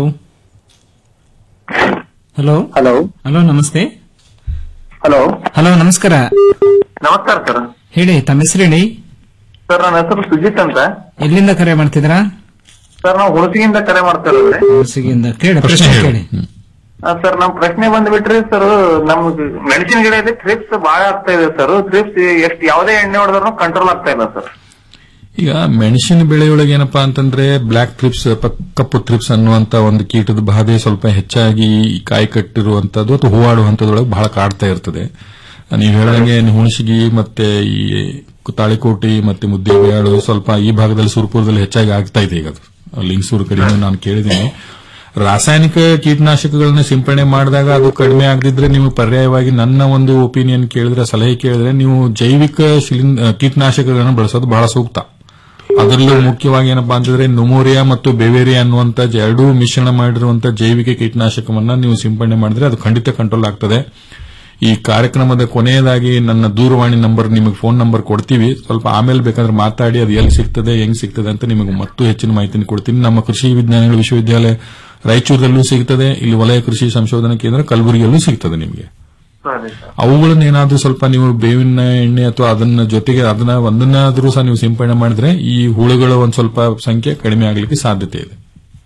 hello hello hello ನಮಸ್ತೆ ಹಲೋ ಹಲೋ ನಮಸ್ಕಾರ ನಮಸ್ಕಾರ ಸರ್ ಹೇಳಿ ತಮ್ಮ ಹೆಸರು ಹೇಳಿ ಸರ್ ನನ್ನ ಹೆಸರು ಸುಜಿತ್ ಅಂತ ಎಲ್ಲಿಂದ ಕರೆ ಮಾಡ್ತಿದ್ರಾ ಸರ್ ನಾವು ಹುಣಸಿಗಿಂದ ಕರೆ ಮಾಡ್ತಾ ಇರೋದ್ರಿ ಹುಣಸಿಗಿಂದ ಕೇಳಿ ಪ್ರಶ್ನೆ ಕೇಳಿ ಆ, ಸರ್ ನಮ್ ಪ್ರಶ್ನೆ ಬಂದ್ಬಿಟ್ರಿ ಸರ್ ನಮ್ಗೆ ಮೆಣಸಿನ ಗಿಡದಲ್ಲಿ ಥ್ರಿಪ್ಸ್ ಬಹಳ ಆಗ್ತಾ ಇದೆ ಸರ್ ಥ್ರಿಪ್ಸ್ ಎಷ್ಟು ಯಾವುದೇ ಎಣ್ಣೆ ಹೊಡೆದ್ರು ಕಂಟ್ರೋಲ್ ಆಗ್ತಾ ಇಲ್ಲ ಸರ್ ಈಗ ಮೆಣಸಿನ ಬೆಳೆಯೊಳಗೆ ಏನಪ್ಪಾ ಅಂತಂದ್ರೆ ಬ್ಲಾಕ್ ಥ್ರಿಪ್ಸ್ ಕಪ್ಪು ಥ್ರಿಪ್ಸ್ ಅನ್ನುವಂತ ಒಂದು ಕೀಟದ ಬಾಧೆ ಸ್ವಲ್ಪ ಹೆಚ್ಚಾಗಿ ಈ ಕಾಯಿ ಕಟ್ಟಿರುವಂತದ್ದು ಅಥವಾ ಹೂವಾಡುವ ಹಂತದೊಳಗೆ ಬಹಳ ಕಾಡ್ತಾ ಇರ್ತದೆ ನೀವು ಹೇಳಿದಂಗೆ ಹುಣಸಿಗಿ ಮತ್ತೆ ಈ ತಾಳಿಕೋಟಿ ಮತ್ತೆ ಮುದ್ದೇಬಿಯಾಳು ಸ್ವಲ್ಪ ಈ ಭಾಗದಲ್ಲಿ ಸುರಪುರದಲ್ಲಿ ಹೆಚ್ಚಾಗಿ ಆಗ್ತಾ ಇದೆ ಈಗ ಅದು ಲಿಂಗಸೂರು ಕಡೆಯಿಂದ ನಾನು ಕೇಳಿದ್ದೀನಿ ರಾಸಾಯನಿಕ ಕೀಟನಾಶಕಗಳನ್ನ ಸಿಂಪಡಣೆ ಮಾಡಿದಾಗ ಅದು ಕಡಿಮೆ ಆಗದಿದ್ರೆ ನೀವು ಪರ್ಯಾಯವಾಗಿ ನನ್ನ ಒಂದು ಒಪಿನಿಯನ್ ಕೇಳಿದ್ರೆ ಸಲಹೆ ಕೇಳಿದ್ರೆ ನೀವು ಜೈವಿಕ ಶಿಲಿಂ- ಆ, ಕೀಟನಾಶಕಗಳನ್ನು ಬಳಸೋದು ಬಹಳ ಸೂಕ್ತ ಅದರಲ್ಲೂ ಮುಖ್ಯವಾಗಿ ಏನಪ್ಪಾ ಅಂತಂದ್ರೆ ನುಮೋರಿಯಾ ಮತ್ತು ಬೆವೇರಿಯಾ ಅನ್ನುವಂತ ಎರಡೂ ಮಿಶ್ರಣ ಮಾಡಿರುವಂತ ಜೈವಿಕ ಕೀಟನಾಶಕವನ್ನ ನೀವು ಸಿಂಪಡಣೆ ಮಾಡಿದ್ರೆ ಅದು ಖಂಡಿತ ಕಂಟ್ರೋಲ್ ಆಗ್ತದೆ ಈ ಕಾರ್ಯಕ್ರಮದ ಕೊನೆಯದಾಗಿ ನನ್ನ ದೂರವಾಣಿ ನಂಬರ್ ನಿಮಗೆ ಫೋನ್ ನಂಬರ್ ಕೊಡ್ತೀವಿ ಸ್ವಲ್ಪ ಆಮೇಲೆ ಬೇಕಾದ್ರೆ ಮಾತಾಡಿ ಅದು ಎಲ್ಲಿ ಸಿಗ್ತದೆ ಹೆಂಗ್ ಸಿಗ್ತದೆ ಅಂತ ನಿಮಗೆ ಮತ್ತು ಹೆಚ್ಚಿನ ಮಾಹಿತಿ ಕೊಡ್ತೀನಿ ನಮ್ಮ ಕೃಷಿ ವಿಜ್ಞಾನಗಳ ವಿಶ್ವವಿದ್ಯಾಲಯ ರಾಯಚೂರಲ್ಲೂ ಸಿಗ್ತದೆ ಇಲ್ಲಿ ವಲಯ ಕೃಷಿ ಸಂಶೋಧನಾ ಕೇಂದ್ರ ಕಲಬುರಗಿಯಲ್ಲೂ ಸಿಗ್ತದೆ ನಿಮಗೆ ಸರಿ ಸರ್ ಅವುಗಳನ್ನ ಏನಾದ್ರೂ ಸ್ವಲ್ಪ ನೀವು ಬೇವಿನ ಎಣ್ಣೆ ಅಥವಾ ಅದನ್ನ ಜೊತೆಗೆ ಅದನ್ನ ಒಂದನ್ನಾದ್ರೂ ಸಹ ನೀವು ಸಿಂಪಡಣೆ ಮಾಡಿದ್ರೆ ಈ ಹುಳುಗಳ ಒಂದ್ ಸ್ವಲ್ಪ ಸಂಖ್ಯೆ ಕಡಿಮೆ ಆಗ್ಲಿಕ್ಕೆ ಸಾಧ್ಯತೆ ಇದೆ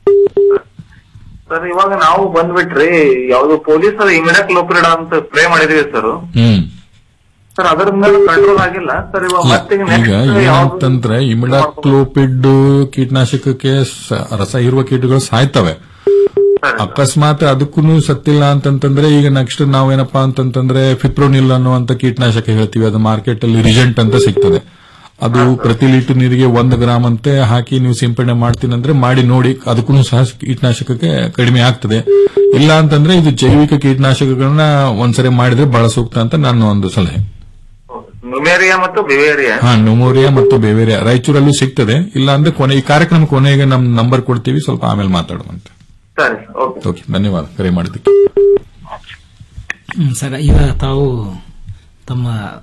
ಸರ್ ಇವಾಗ ನಾವು ಬಂದ್ಬಿಟ್ರಿ ಯಾವ್ದು ಪೊಲೀಸ್ ಇಮಿಡಕ್ ಲೋಪ್ರಿಡ ಅಂತ ಸ್ಪ್ರೇ ಮಾಡಿದೀವಿ ಸರ್ ಹ್ಮ್ ಸರ್ ಅದರಿಂದ ಕಂಟ್ರೋಲ್ ಆಗಿಲ್ಲ ಸರ್ ಇವಾಗ ಮತ್ತೆ ಈಗ ನೆಕ್ಸ್ಟ್ ಯಾವ್ದು ಏನಂತಂದ್ರೆ ಇಮಿಡಾಕ್ಲೋಪಿಡ್ ಕೀಟನಾಶಕಕ್ಕೆ ಸ- ರಸ ಇರುವ ಕೀಟಗಳು ಸಾಯ್ತವೆ ಅಕಸ್ಮಾತ್ ಅದಕ್ಕೂ ಸತ್ತಿಲ್ಲ ಅಂತಂತಂದ್ರೆ ಈಗ ನೆಕ್ಸ್ಟ್ ನಾವೇನಪ್ಪಾ ಅಂತಂತಂದ್ರೆ ಫಿಪ್ರೋನಿಲ್ ಅನ್ನುವಂತ ಕೀಟನಾಶಕ ಹೇಳ್ತೀವಿ ಅದು ಮಾರ್ಕೆಟ್ ಅಲ್ಲಿ ರಿಜೆಂಟ್ ಅಂತ ಸಿಗ್ತದೆ ಅದು ಪ್ರತಿ ಲೀಟರ್ ನೀರಿಗೆ ಒಂದು ಗ್ರಾಮ್ ಅಂತೆ ಹಾಕಿ ನೀವು ಸಿಂಪಡಣೆ ಮಾಡ್ತೀನಂದ್ರೆ ಮಾಡಿ ನೋಡಿ ಅದಕ್ಕೂ ಸಹ ಕೀಟನಾಶಕಕ್ಕೆ ಕಡಿಮೆ ಆಗ್ತದೆ ಇಲ್ಲ ಅಂತಂದ್ರೆ ಇದು ಜೈವಿಕ ಕೀಟನಾಶಕಗಳನ್ನ ಒಂದ್ಸರಿ ಮಾಡಿದ್ರೆ ಬಹಳ ಸೂಕ್ತ ಅಂತ ನನ್ನ ಒಂದು ಸಲಹೆ ನುಮೇರಿಯಾ ಮತ್ತು ಬಿವೇರಿಯಾ ಹಾ ನುಮೋರಿಯಾ ಮತ್ತು ಬೇವೇರಿಯಾ ರಾಯಚೂರಲ್ಲೂ ಸಿಗ್ತದೆ ಇಲ್ಲ ಅಂದ್ರೆ ಕೊನೆ ಈ ಕಾರ್ಯಕ್ರಮ ಕೊನೆಗೆ ನಮ್ ನಂಬರ್ ಕೊಡ್ತೀವಿ ಸ್ವಲ್ಪ ಆಮೇಲೆ ಮಾತಾಡುವಂತೆ ಸರಿ ಓಕೆ ಓಕೆ ಧನ್ಯವಾದ ಕರೆ ಮಾಡಿದ್ದಕ್ಕೆ ಹ್ಮ್, ಸರ್ ಈಗ ತಾವು ತಮ್ಮ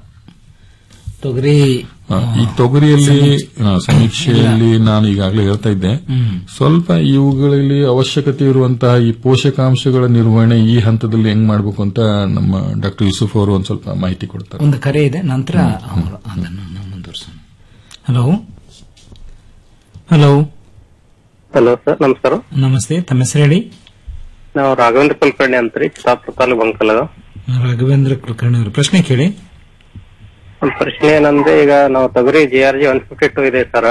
ತೊಗರಿ ಹಾ, ಈ ತೊಗರಿಯಲ್ಲಿ ಹಾ, ಸಮೀಕ್ಷೆಯಲ್ಲಿ ನಾನು ಈಗಾಗಲೇ ಹೇಳ್ತಾ ಇದ್ದೆ ಹ್ಮ್. ಸ್ವಲ್ಪ ಇವುಗಳಲ್ಲಿ ಅವಶ್ಯಕತೆ ಇರುವಂತಹ ಈ ಪೋಷಕಾಂಶಗಳ ನಿರ್ವಹಣೆ ಈ ಹಂತದಲ್ಲಿ ಹೆಂಗ್ ಮಾಡಬೇಕು ಅಂತ ನಮ್ಮ ಡಾಕ್ಟರ್ ಯೂಸುಫ್ ಅವರು ಒಂದ್ ಸ್ವಲ್ಪ ಮಾಹಿತಿ ಕೊಡ್ತಾರೆ ಒಂದು ಕರೆ ಇದೆ ನಂತರ ಅವರು ಅದನ್ನು ನಾವು ಮುಂದುವರಿಸೋಣ ಹಲೋ ಹಲೋ ಹಲೋ ಸರ್ ನಮಸ್ಕಾರ ನಮಸ್ತೆ ತಮ್ಮ ಹೆಸರು ಹೇಳಿ ನಾವು ರಾಘವೇಂದ್ರ ಕುಲಕರ್ಣಿ ಅಂತ ರೀ ಚಿತ್ತಾಪುರ ತಾಲೂಕು ಬಂಕಲಗ ರಾಘವೇಂದ್ರ ಕುಲಕರ್ಣಿ ಅವರು ಪ್ರಶ್ನೆ ಕೇಳಿ ಒಂದ್ ಪ್ರಶ್ನೆ ಏನಂದ್ರೆ ಈಗ ನಾವು ತೊಗರಿ G R G one fifty two ಇದೆ ಸರ್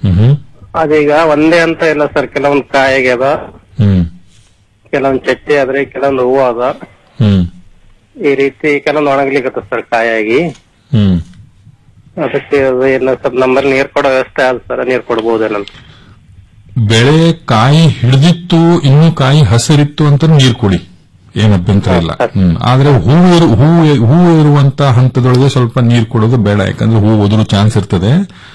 ಅದೀಗ ಒಂದೇ ಅಂತ ಇಲ್ಲ ಸರ್ ಕೆಲವೊಂದ್ ಕಾಯಿಗೆ ಅದ ಹ್ಮ್ ಕೆಲವೊಂದ್ ಚಟ್ಟಿ ಆದ್ರೆ ಕೆಲವೊಂದು ಹೂವು ಅದ ಹ್ಮ್ ಈ ರೀತಿ ಕೆಲವೊಂದು ಒಣಗ್ಲಿಕ್ಕತ್ತ ಸರ್ ಕಾಯಾಗಿ ಹ್ಮ್ ಅದಕ್ಕೆ ಅದು ಎಲ್ಲ ಸ್ವಲ್ಪ ನಮ್ಮಲ್ಲಿ ನೀರ್ ಕೊಡೋ ವ್ಯವಸ್ಥೆ ಆದ ಸರ್ ನೀರ್ ಕೊಡ್ಬೋದೇನಂತ ಬೆಳೆ ಕಾಯಿ ಹಿಡಿದಿತ್ತು ಇನ್ನು ಕಾಯಿ ಹಸಿರಿತ್ತು ಅಂತ ನೀರು ಕೊಡಿ ಏನ್ ಅಭ್ಯಂತರ ಇಲ್ಲ ಹ್ಮ್. ಆದ್ರೆ ಹೂವು ಇರು- ಹೂವು ಹೂವು ಇರುವಂತ ಹಂತದೊಳಗೆ ಸ್ವಲ್ಪ ನೀರು ಕೊಡೋದು ಬೇಡ ಯಾಕಂದ್ರೆ ಹೂವು ಒದರು ಚಾನ್ಸ್ ಇರ್ತದೆ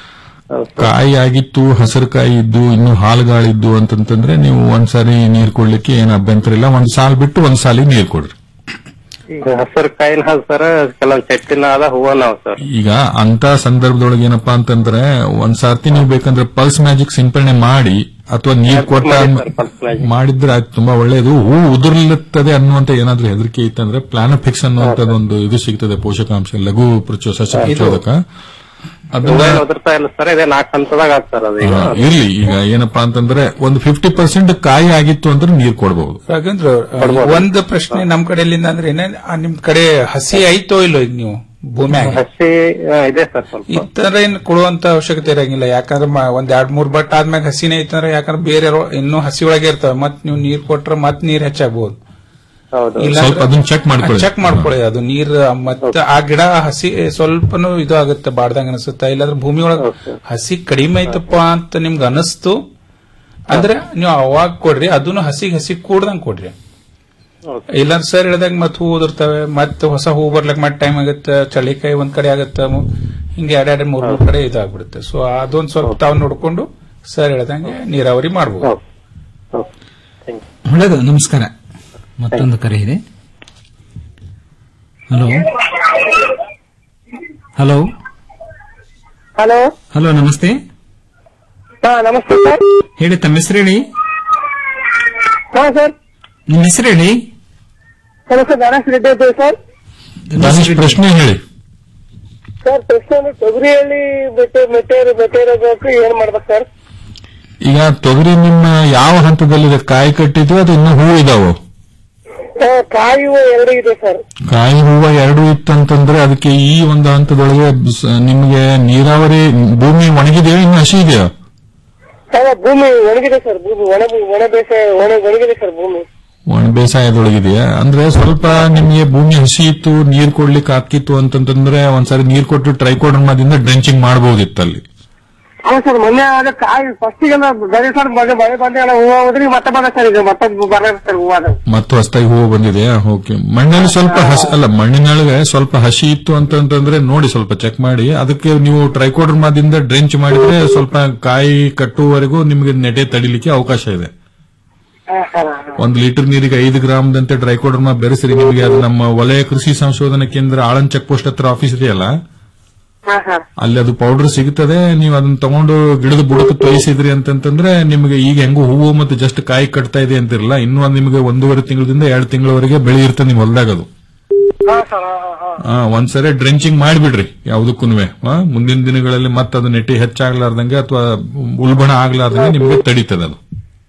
ಕಾಯಿ ಆಗಿತ್ತು ಹಸಿರು ಕಾಯಿ ಇದ್ದು ಇನ್ನು ಹಾಲುಗಾಳಿದ್ದು ಅಂತಂತಂದ್ರೆ ನೀವು ಒಂದ್ಸಾರಿ ನೀರು ಕೊಡ್ಲಿಕ್ಕೆ ಏನ್ ಅಭ್ಯಂತರ ಇಲ್ಲ ಒಂದ್ ಸಾಲ್ ಬಿಟ್ಟು ಒಂದ್ ಸಾಲಿಗೆ ನೀರು ಕೊಡ್ರಿ ಈಗ ಹಸಿರು ಕಾಯಿನ ಅದ ಸರ್ ಕೆಲವೊಂದ್ ಚಟ್ಟಿನ ಅದ ಹೂವನ ಅವ ಸರ್ ಈಗ ಅಂತ ಸಂದರ್ಭದೊಳಗೆ ಏನಪ್ಪಾ ಅಂತಂದ್ರೆ ಒಂದ್ ಸರ್ತಿ ನೀವು ಬೇಕಂದ್ರೆ ಪಲ್ಸ್ ಮ್ಯಾಜಿಕ್ ಸಿಂಪಡಣೆ ಮಾಡಿ ಅಥವಾ ನೀರ್ ಕೊಟ್ಟ ಮಾಡಿದ್ರೆ ಅದು ತುಂಬಾ ಒಳ್ಳೆಯದು ಹೂ ಉದುರ್ಲುತ್ತದೆ ಅನ್ನುವಂತ ಏನಾದ್ರೂ ಹೆದರಿಕೆ ಇತ್ತಂದ್ರೆ ಪ್ಲಾನಫಿಕ್ಸ್ ಅನ್ನುವಂಥದ್ದು ಒಂದು ಇದು ಸಿಗ್ತದೆ ಪೋಷಕಾಂಶ ಲಘು ಪ್ರಚೋ ಸಸ್ಯ ಪ್ರಚೋದಕ ಅದನ್ನ ಹೂವೇನ್ ಉದುರ್ತಾ ಇಲ್ಲ ಸರ್ ಇದೇ ನಾಲ್ಕು ಹಂತದಾಗ ಆಗ್ ಸರ್ ಅದು ಈಗ ಹಾ, ಇರ್ಲಿ ಈಗ ಏನಪ್ಪಾ ಅಂತಂದ್ರೆ ಒಂದು ಫಿಫ್ಟಿ ಪರ್ಸೆಂಟ್ ಕಾಯಿ ಆಗಿತ್ತು ಅಂದ್ರೆ ನೀರ್ ಕೊಡಬಹುದು ರಾಘವೇಂದ್ರ ಅವ್ರೆ, ಒಂದು ಪ್ರಶ್ನೆ ನಮ್ ಕಡೆಯಲ್ಲಿಂದ ಅಂದ್ರೆ ಏನೇ ಆ, ನಿಮ್ ಕಡೆ ಹಸಿ ಐತೋ ಇಲ್ಲೋ ಈಗ ನೀವು ಭೂಮ್ಯಾಗ ಹಸಿ ಆ, ಇದೆ ಸರ್ ಸ್ವಲ್ಪ ಇತರ ಏನ್ ಕೊಡುವಂತ ಅವಶ್ಯಕತೆ ಇರಂಗಿಲ್ಲ ಯಾಕಂದ್ರೆ ಮ- ಒಂದ್ ಎರಡ್ ಮೂರ್ ಬಟ್ ಆದ್ಮ್ಯಾಗ ಹಸಿನೇ ಐತಂದ್ರೆ ಯಾಕಂದ್ರೆ ಬೇರೆ ರೋ- ಇನ್ನೂ ಹಸಿ ಒಳಗೆ ಇರ್ತಾವ ಮತ್ ನೀವು ನೀರ್ ಕೊಟ್ರೆ ಮತ್ ನೀರ್ ಹೆಚ್ಚಾಗ್ಬೋದು ಸ್ವಲ್ಪ ಅದನ್ನ ಚೆಕ್ ಮಾಡ್ಕೊಳ್ಳಿ ಚೆಕ್ ಮಾಡ್ಕೊಳ್ಳಿ ಅದು ನೀರ್ ಮತ್ತೆ ಆ ಗಿಡ ಹಸಿ ಸ್ವಲ್ಪನು ಇದು ಆಗುತ್ತೆ ಬಾಡ್ದಂಗ ಅನಿಸುತ್ತೆ ಇಲ್ಲಾಂದ್ರೆ ಭೂಮಿ ಒಳಗ ಹಸಿ ಕಡಿಮೆ ಐತಪ್ಪ ಅಂತ ನಿಮ್ಗೆ ಅನಿಸ್ತು ಅಂದ್ರೆ ನೀವು ಅವಾಗ ಕೊಡ್ರಿ ಅದನ್ನು ಹಸಿ ಹಸಿ ಕೂಡ್ದಂಗ್ ಕೊಡ್ರಿ ಇಲ್ಲಾಂದ್ರೆ ಸರ್ ಹೇಳ್ದಾಗ ಮತ್ ಹೂ ಉದುರ್ತವೆ ಮತ್ತೆ ಹೊಸ ಹೂ ಬರ್ಲಕ್ ಮತ್ತೆ ಟೈಮ್ ಆಗುತ್ತೆ ಚಳಿಕಾಯಿ ಒಂದ್ ಕಡೆ ಆಗುತ್ತೆ ಮು- ಹಿಂಗೆ ಎರಡ್ ಎರಡ್ ಮೂರ್ ಮೂರ್ ಕಡೆ ಇದಾಗ್ಬಿಡುತ್ತೆ ಸೊ ಅದೊಂದ್ ಸ್ವಲ್ಪ ತಾವು ನೋಡ್ಕೊಂಡು ಸರ್ ಹೇಳ್ದಂಗೆ ನೀರಾವರಿ ಮಾಡ್ಬೋದು ಒಳ್ಳೇದು ನಮಸ್ಕಾರ ಮತ್ತೊಂದು ಕರೆ ಇದೆ ಹಲೋ ಹಲೋ ಹಲೋ ಹಲೋ ನಮಸ್ತೆ ಹಾ ನಮಸ್ತೆ ಸರ್ ಹೇಳಿ ತಮ್ಮ ಹೆಸರು ಹೇಳಿ ಹಾ ಸರ್ ನಿಮ್ಮ ಹೆಸರು ಹೇಳಿ ನನ್ನ ಹೆಸರು ಗಣೇಶ್ ರೆಡ್ಡಿ ಅಂತ ಸರ್ ಗಣೇಶ್ ಪ್ರಶ್ನೆ ಹೇಳಿ ಸರ್ ಪ್ರಶ್ನೆ ಅಂದ್ರೆ ತೊಗರಿಯಲ್ಲಿ ಬೆಟ್ಟೆ ಮೆಟೇರು ಮೆಟೇರಬೇಕು ಏನ್ ಮಾಡ್ಬೇಕು ಸರ್ ಈಗ ತೊಗರಿ ನಿಮ್ಮ ಯಾವ ಹಂತದಲ್ಲಿದೆ ಕಾಯಿ ಕಟ್ಟಿದ್ವು ಅದು ಇನ್ನೂ ಹೂ ಇದಾವು ಆ, ಕಾಯಿ ಹೂವು ಎರಡು ಇದೆ ಸರ್ ಕಾಯಿ ಹೂವ ಎರಡು ಇತ್ತಂತಂದ್ರೆ ಅದಕ್ಕೆ ಈ ಒಂದು ಹಂತದೊಳಗೆ ಸ- ನಿಮ್ಗೆ ನೀರಾವರಿ ಭೂಮಿ ಒಣಗಿದೆಯಾ ಇನ್ನು ಹಸಿ ಇದೆಯಾ ಸರ್ ಭೂಮಿ ಒಣಗಿದೆ ಸರ್ ಭೂಮಿ ಒಣ ಭೂ- ಒಣ ಬೇಸಾಯ ಒಣ ಒಣಗಿದೆ ಸರ್ ಭೂಮಿ ಒಣ ಬೇಸಾಯದೊಳಗಿದೆಯಾ ಅಂದ್ರೆ ಸ್ವಲ್ಪ ನಿಮ್ಗೆ ಭೂಮಿ ಹಸಿ ಇತ್ತು ನೀರ್ ಕೊಡ್ಲಿಕ್ಕೆ ಹಾಕಿತ್ತು ಅಂತಂತಂದ್ರೆ ಒಂದ್ಸರಿ ನೀರ್ ಕೊಟ್ಟು ಟ್ರೈಕೋಡರ್ಮಾದಿಂದ ಡ್ರೆಂಚಿಂಗ್ ಮಾಡಬಹುದಿತ್ತು ಅಲ್ಲಿ ಹಾ ಸರ್ ಮೊನ್ನೆ ಅದ ಕಾಯಿ ಫಸ್ಟಿಗೆಲ್ಲ ಬೆಳೆ ಸರ್ ಮಳೆ ಮಳೆ ಬಂದಾಗೆಲ್ಲ ಹೂವು ಹೋದ್ರಿ ಮತ್ತೆ ಬಂದ ಸರ್ ಈಗ ಮತ್ತೆ ಬರ ಸರ್ ಹೂವು ಅದು ಮತ್ತು ಹೊಸದಾಗಿ ಹೂವು ಬಂದಿದೆಯಾ ಓಕೆ ಮಣ್ಣಲ್ಲಿ ಸ್ವಲ್ಪ ಹಸಿ ಅಲ್ಲ ಮಣ್ಣಿನೊಳಗೆ ಸ್ವಲ್ಪ ಹಸಿ ಇತ್ತು ಅಂತಂತಂದ್ರೆ ನೋಡಿ ಸ್ವಲ್ಪ ಚೆಕ್ ಮಾಡಿ ಅದಕ್ಕೆ ನೀವು ಟ್ರೈಕೋಡರ್ಮಾದಿಂದ ಡ್ರೆಂಚ್ ಮಾಡಿದ್ರೆ ಸ್ವಲ್ಪ ಕಾಯಿ ಕಟ್ಟುವವರೆಗೂ ನಿಮಗೆ ನೆಟೆ ತಡಿಲಿಕ್ಕೆ ಅವಕಾಶ ಇದೆ ಹಾ ಸರ್ ಒಂದು ಲೀಟರ್ ನೀರಿಗೆ ಐದು ಗ್ರಾಮದಂತೆ ಟ್ರೈಕೋಡರ್ಮಾ ಬೆರೆಸಿರಿ ನಿಮಗೆ ಅದು ನಮ್ಮ ವಲಯ ಕೃಷಿ ಸಂಶೋಧನಾ ಕೇಂದ್ರ ಆಳಂದ್ ಚೆಕ್ ಪೋಸ್ಟ್ ಹತ್ರ ಆಫೀಸ್ ಇದೆಯಲ್ಲ ಹಾ ಸರ್ ಅಲ್ಲಿ ಅದು ಪೌಡರ್ ಸಿಗುತ್ತದೆ ನೀವು ಅದನ್ನ ತಗೊಂಡು ಗಿಡದ ಬುಡಕ್ಕೆ ತೊಯಿಸಿದ್ರಿ ಅಂತಂತಂದ್ರೆ ನಿಮಗೆ ಈಗ ಹೆಂಗು ಹೂವು ಮತ್ತು ಜಸ್ಟ್ ಕಾಯಿ ಕಟ್ತಾ ಇದೆ ಅಂತಿರಲ್ಲ ಇನ್ನೂ ಒಂದ್ ನಿಮಗೆ ಒಂದೂವರೆ ತಿಂಗಳಿಂದ ಎರಡು ತಿಂಗಳವರೆಗೆ ಬೆಳೆ ಇರ್ತದೆ ನಿಮ್ ಹೊಲದಾಗ ಅದು ಹಾ ಸರ್ ಹಾ ಹಾ ಆ, ಒಂದ್ಸರಿ ಡ್ರೆಂಚಿಂಗ್ ಮಾಡಿಬಿಡ್ರಿ ಯಾವುದಕ್ಕೂ ಮುಂದಿನ ದಿನಗಳಲ್ಲಿ ಮತ್ತೆ ಅದು ನೆಟ್ಟಿ ಹೆಚ್ಚಾಗ್ಲಾರ್ದಂಗೆ ಅಥವಾ ಉಲ್ಬಣ ಆಗ್ಲಾರ್ದಂಗೆ ನಿಮಗೆ ತಡೀತದೆ ಅದು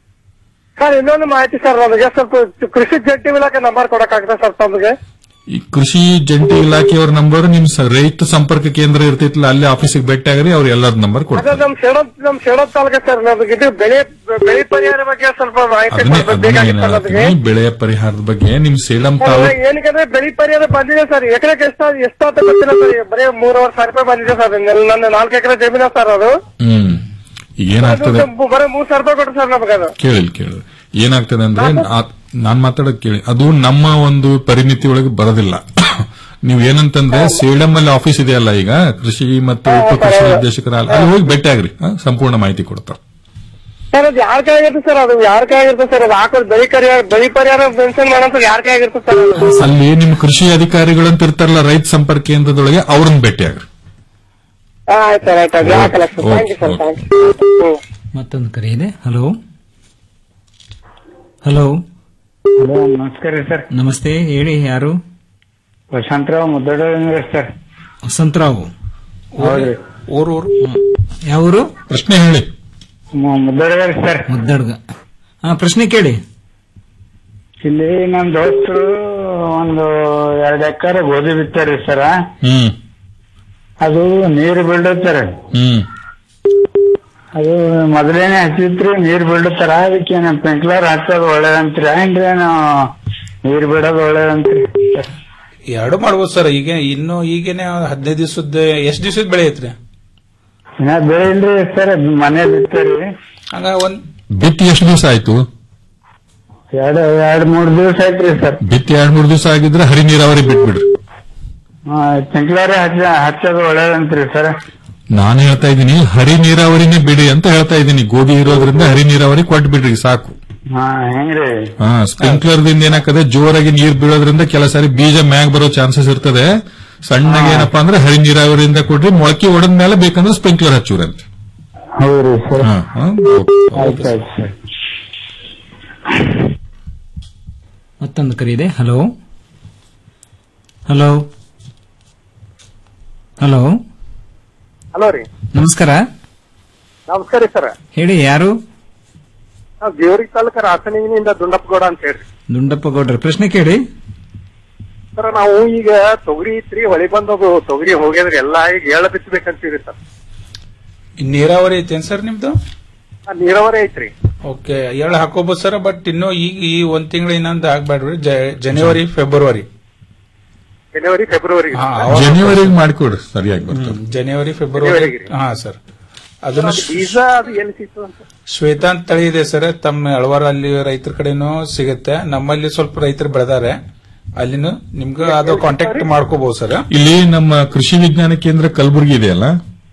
ಸರ್ ಇನ್ನೊಂದು ಮಾಹಿತಿ ಸರ್ ನನಗೆ ಸ್ವಲ್ಪ ಕೃಷಿ ಜಂಟಿ ಇಲಾಖೆ ನಂಬರ್ ಕೊಡಕ್ಕಾಗ್ತದೆ ಸರ್ ತಮಗೆ ಈ ಕೃಷಿ ಜಂಟಿ ಇಲಾಖೆಯವ್ರ ನಂಬರ್ ನಿಮ್ ಸ- ರೈತ ಸಂಪರ್ಕ ಕೇಂದ್ರ ಇರ್ತೈತಿಲ್ಲ ಅಲ್ಲಿ ಆಫೀಸಿಗೆ ಭೇಟಿ ಆಗ್ರಿ ಅವ್ರು ಎಲ್ಲರ ನಂಬರ್ ಅದೇ ಕೊಡ್ತಾರೆ ನಮ್ ಶೇಡೋದ್ ನಮ್ ಶೇಡೋದ್ ತಾಲೂಕ ಸರ್ ನಮ್ಗೆ ಇದು ಬೆಳೆ ಬೆಳೆ ಪರಿಹಾರ ಬಗ್ಗೆ ಸ್ವಲ್ಪ ಮಾಹಿತಿ ಅದನ್ನೇ ಕೊಡ್ಬೇಕು ಅದನ್ನೇ ಏನ್ ಬೇಕಾಗಿತ್ತು ನಮಗೆ ಹೇಳ್ತೀನಿ, ಬೆಳೆಯ ಪರಿಹಾರದ ಬಗ್ಗೆ ನಿಮ್ ಸೇಲಂ ಸರ್, ತಾಲೂಕ್ ಏನಕ್ಕೆ ಬೆಳೆ ಪರಿಹಾರ ಬಂದಿದೆ ಸರ್ ಎಕರೆಗೆ ಎಷ್ಟು ಎಷ್ಟಾತ ಗೊತ್ತಿಲ್ಲ ಸರ್ ಬರೀ ಮೂರುವರೆ ಸಾವಿರ ರೂಪಾಯಿ ಬಂದಿದೆ ಸರ್ ನನ್ನ- ನನ್ನ ನಾಲ್ಕು ಎಕರೆ ಜಮೀನ ಸರ್ ಅದು ಹ್ಮ್ ಈಗ ಏನಾಗ್ತದೆ ಅದು ಬರೀ ಮೂರ್ ಸಾವಿರ ರೂಪಾಯಿ ಕೊಟ್ಟು ಸರ್ ನಮಗೆ ಅದು ಕೇಳಿ ಕೇಳಿ ಏನಾಗ್ತದೆ ಅಂದ್ರೆ ಆ- ನಾನ್ ಮಾತಾಡೋದ್ ಕೇಳಿ ಅದು ನಮ್ಮ ಒಂದು ಪರಿಮಿತಿ ಒಳಗೆ ಬರೋದಿಲ್ಲ ನೀವು ಏನಂತಂದ್ರೆ ಸೇಡಂ ಅಲ್ಲಿ ಆಫೀಸ್ ಇದೆಯಲ್ಲ ಈಗ ಕೃಷಿ ಮತ್ತು ಉಪ ಕೃಷಿ ನಿರ್ದೇಶಕರ ಅಲ್ಲಿ ಅಲ್ಲಿ ಹೋಗಿ ಭೇಟಿ ಆಗ್ರಿ ಆ, ಸಂಪೂರ್ಣ ಮಾಹಿತಿ ಕೊಡ್ತಾರೆ ಸರ್ ಅದು ಯಾರ ಕೈ ಆಗಿರುತ್ತೆ ಸರ್ ಅದು ಯಾರ ಕೈ ಆಗಿರುತ್ತೆ ಸರ್ ಅದು ಹಾಕೋದು ಬೆಳೆ ಪರಿಹಾರ ಬೆಳೆ ಪರಿಹಾರ ಮೆನ್ಷನ್ ಮಾಡೋಂತ ಯಾರ ಕೈ ಆಗಿರುತ್ತೆ ಸರ್ ಅದು? ಅಲ್ಲಿ ನಿಮ್ಮ ಕೃಷಿ ಅಧಿಕಾರಿಗಳಂತ ಇರ್ತಾರಲ್ಲ ರೈತ ಸಂಪರ್ಕ ಕೇಂದ್ರದೊಳಗೆ ಅವ್ರನ್ನ ಭೇಟಿ ಆಗ್ರಿ ಹಾ, ಆಯ್ತು ಸರ್ ಆಯ್ತು ಅದು ಹಾಕಲ್ಲ sir thank you sir thank you ಮತ್ತೊಂದು ಕರೆ ಇದೆ ಹಲೋ ಹಲೋ ಹಲೋ ನಮಸ್ಕಾರ ಸರ್ ನಮಸ್ತೆ ಹೇಳಿ ಯಾರು ವಸಂತರಾವ್ ಮುದ್ದಡ ಸರ್ ವಸಂತರಾವ್ ಹೌದ್ರಿ ಊರು ಯಾವ ಊರು ಪ್ರಶ್ನೆ ಹೇಳಿ ಮುದ್ದಡ ಸರ್ ಮುದ್ದಡ್ಗ ಹಾ ಪ್ರಶ್ನೆ ಕೇಳಿ ಇಲ್ಲಿ ನಮ್ ದೋಸ್ತರು ಒಂದು ಎರಡ್ ಎಕರೆ ಗೋಧಿ ಬಿತ್ತಾರಿ ಸರ ಹ್ಮ್ ಅದು ನೀರು ಬೀಳುತ್ತಾರ ಹ್ಮ್ ಅದು ಮೊದಲೇನೆ ಹಚ್ಚಿತ್ರಿ ನೀರ್ ಬೀಳುತ್ತಾರ ಅದಕ್ಕೆ ನಮ್ ಸ್ಪ್ರಿಂಕ್ಲರ್ ಹಚ್ಚೋದು ಒಳ್ಳೇದಂತ್ರಿ ಏನ್ರಿ ನಾವು ನೀರ್ ಬಿಡೋದು ಒಳ್ಳೇದಂತ್ರಿ ಎರಡು ಮಾಡ್ಬೋದು ಸರ್ ಈಗ ಇನ್ನು ಈಗೇನೆ ಹದಿನೈದು ದಿವಸದ ಎಷ್ಟ್ ದಿವಸದ ಬೆಳೆ ಐತ್ರಿ ಇನ್ನ ಬೆಳೆ ಇಲ್ರಿ ಸರ್ ಮನೆ ಬಿತ್ತಾರಿ ಹಂಗ ಒಂದ್ ಬಿತ್ತಿ ಎಷ್ಟು ದಿವಸ ಆಯ್ತು ಎರಡ್ ಎರಡ್ ಮೂರ್ ದಿವಸ ಆಯ್ತ್ರಿ ಸರ್ ಬಿತ್ತಿ ಎರಡ್ ಮೂರ್ ದಿವಸ ಆಗಿದ್ರೆ ಹರಿ ನೀರಾವರಿ ಬಿಟ್ಬಿಡ್ರಿ ಸ್ಪ್ರಿಂಕ್ಲರ್ ಹಚ್ಚ ಹಚ್ಚೋದು ಒಳ್ಳೇದಂತ್ರಿ ಸರ್ ನಾನು ಹೇಳ್ತಾ ಇದ್ದೀನಿ ಹರಿ ನೀರಾವರಿನೇ ಬಿಡಿ ಅಂತ ಹೇಳ್ತಾ ಇದ್ದೀನಿ ಗೋಧಿ ಇರೋದ್ರಿಂದ ಹರಿ ನೀರಾವರಿ ಕೊಟ್ಟು ಬಿಡ್ರಿ ಸಾಕು ಹಾ ಹೆಂಗ್ರಿ ಹಾ ಸ್ಪ್ರಿಂಕ್ಲರ್ ದಿಂದ ಏನಾಗ್ತದೆ ಜೋರಾಗಿ ನೀರ್ ಬೀಳೋದ್ರಿಂದ ಕೆಲ ಸಾರಿ ಬೀಜ ಮ್ಯಾಗ್ ಬರೋ ಚಾನ್ಸಸ್ ಇರ್ತದೆ ಸಣ್ಣಗೆ ಏನಪ್ಪಾ ಅಂದ್ರೆ ಹರಿ ನೀರಾವರಿಯಿಂದ ಕೊಡ್ರಿ ಮೊಳಕೆ ಒಡದ ಮೇಲೆ ಬೇಕಂದ್ರೆ ಸ್ಪ್ರಿಂಕ್ಲರ್ ಹಚ್ಚೂರಂತೆ ಹೌದ್ರಿ ಸರ್ ಹಾ, ಹಾ, ಆಯ್ತು ಆಯ್ತು ಸರ್ ಮತ್ತೊಂದು ಕರೆ ಇದೆ ಹಲೋ ಹಲೋ ಹಲೋ ಹಲೋ ರೀ ನಮಸ್ಕಾರ ನಮಸ್ಕಾರ ರೀ ಸರ್ ಹೇಳಿ ಯಾರು ನಾವು ದೇವರಿಗೆ ತಾಲೂಕ ರಾಸನಿಂದ ದುಂಡಪ್ಪಗೌಡ ಅಂತ ಹೇಳ್ರಿ ದುಂಡಪ್ಪ ಗೌಡ್ರ ಪ್ರಶ್ನೆ ಕೇಳಿ ಸರ್ ನಾವು ಈಗ ತೊಗರಿ ಇತ್ರಿ ಹೊಳಿ ಬಂದದು ತೊಗರಿ ಹೋಗ್ಯದ್ರಿ ಎಲ್ಲಾ ಈಗ ಎಳ್ಳ ಬಿತ್ತಬೇಕಂತೀವಿ ಸರ್ ನೀರಾವರಿ ಐತೇನ್ ಸರ್ ನಿಮ್ದು ಆ ನೀರಾವರಿ ಐತ್ರಿ ಓಕೆ ಎಳ್ಳು ಹಾಕೋಬಹುದು ಸರ್ ಬಟ್ ಇನ್ನು ಈಗ ಈ ಒಂದ್ ತಿಂಗಳ ಇನ್ನೊಂದು ಆಗ್ಬೇಡ್ರಿ ಜ- ಜನವರಿ ಫೆಬ್ರವರಿ ಜನವರಿ ಫೆಬ್ರವರಿ ಹಾ, ಅವಾಗ- ಜನವರಿಗೆ ಮಾಡಿಕೊಡ್ರಿ ಸರಿಯಾಗಿ ಬರ್ತದೆ ಜನವರಿ ಫೆಬ್ರವರಿ ಜನವರಿಗೆ. ಹಾ ಸರ್ ಅದನ್ನ ಅದು ಬೀಜ ಅದು ಎಲ್ಲಿ ಸಿಕ್ತು ಅಂತ ಶ್ವೇತಾ ಅಂತ ತಳಿ ಇದೆ ಸರ್ ತಮ್ಮ ಅಳವಾರ ಅಲ್ಲಿ ರೈತರ ಕಡೆನೂ ಸಿಗುತ್ತೆ ನಮ್ಮಲ್ಲಿ ಸ್ವಲ್ಪ ರೈತರು ಬೆಳೆದಾರೆ ಅಲ್ಲಿನೂ ನಿಮ್ಗೆ ಅದು ಕಾಂಟ್ಯಾಕ್ಟ್ ಮಾಡ್ಕೋಬಹುದು ಸರ್ ಇಲ್ಲಿ ನಮ್ಮ ಕೃಷಿ ವಿಜ್ಞಾನ ಕೇಂದ್ರ ಕಲಬುರಗಿ ಇದೆಯಲ್ಲ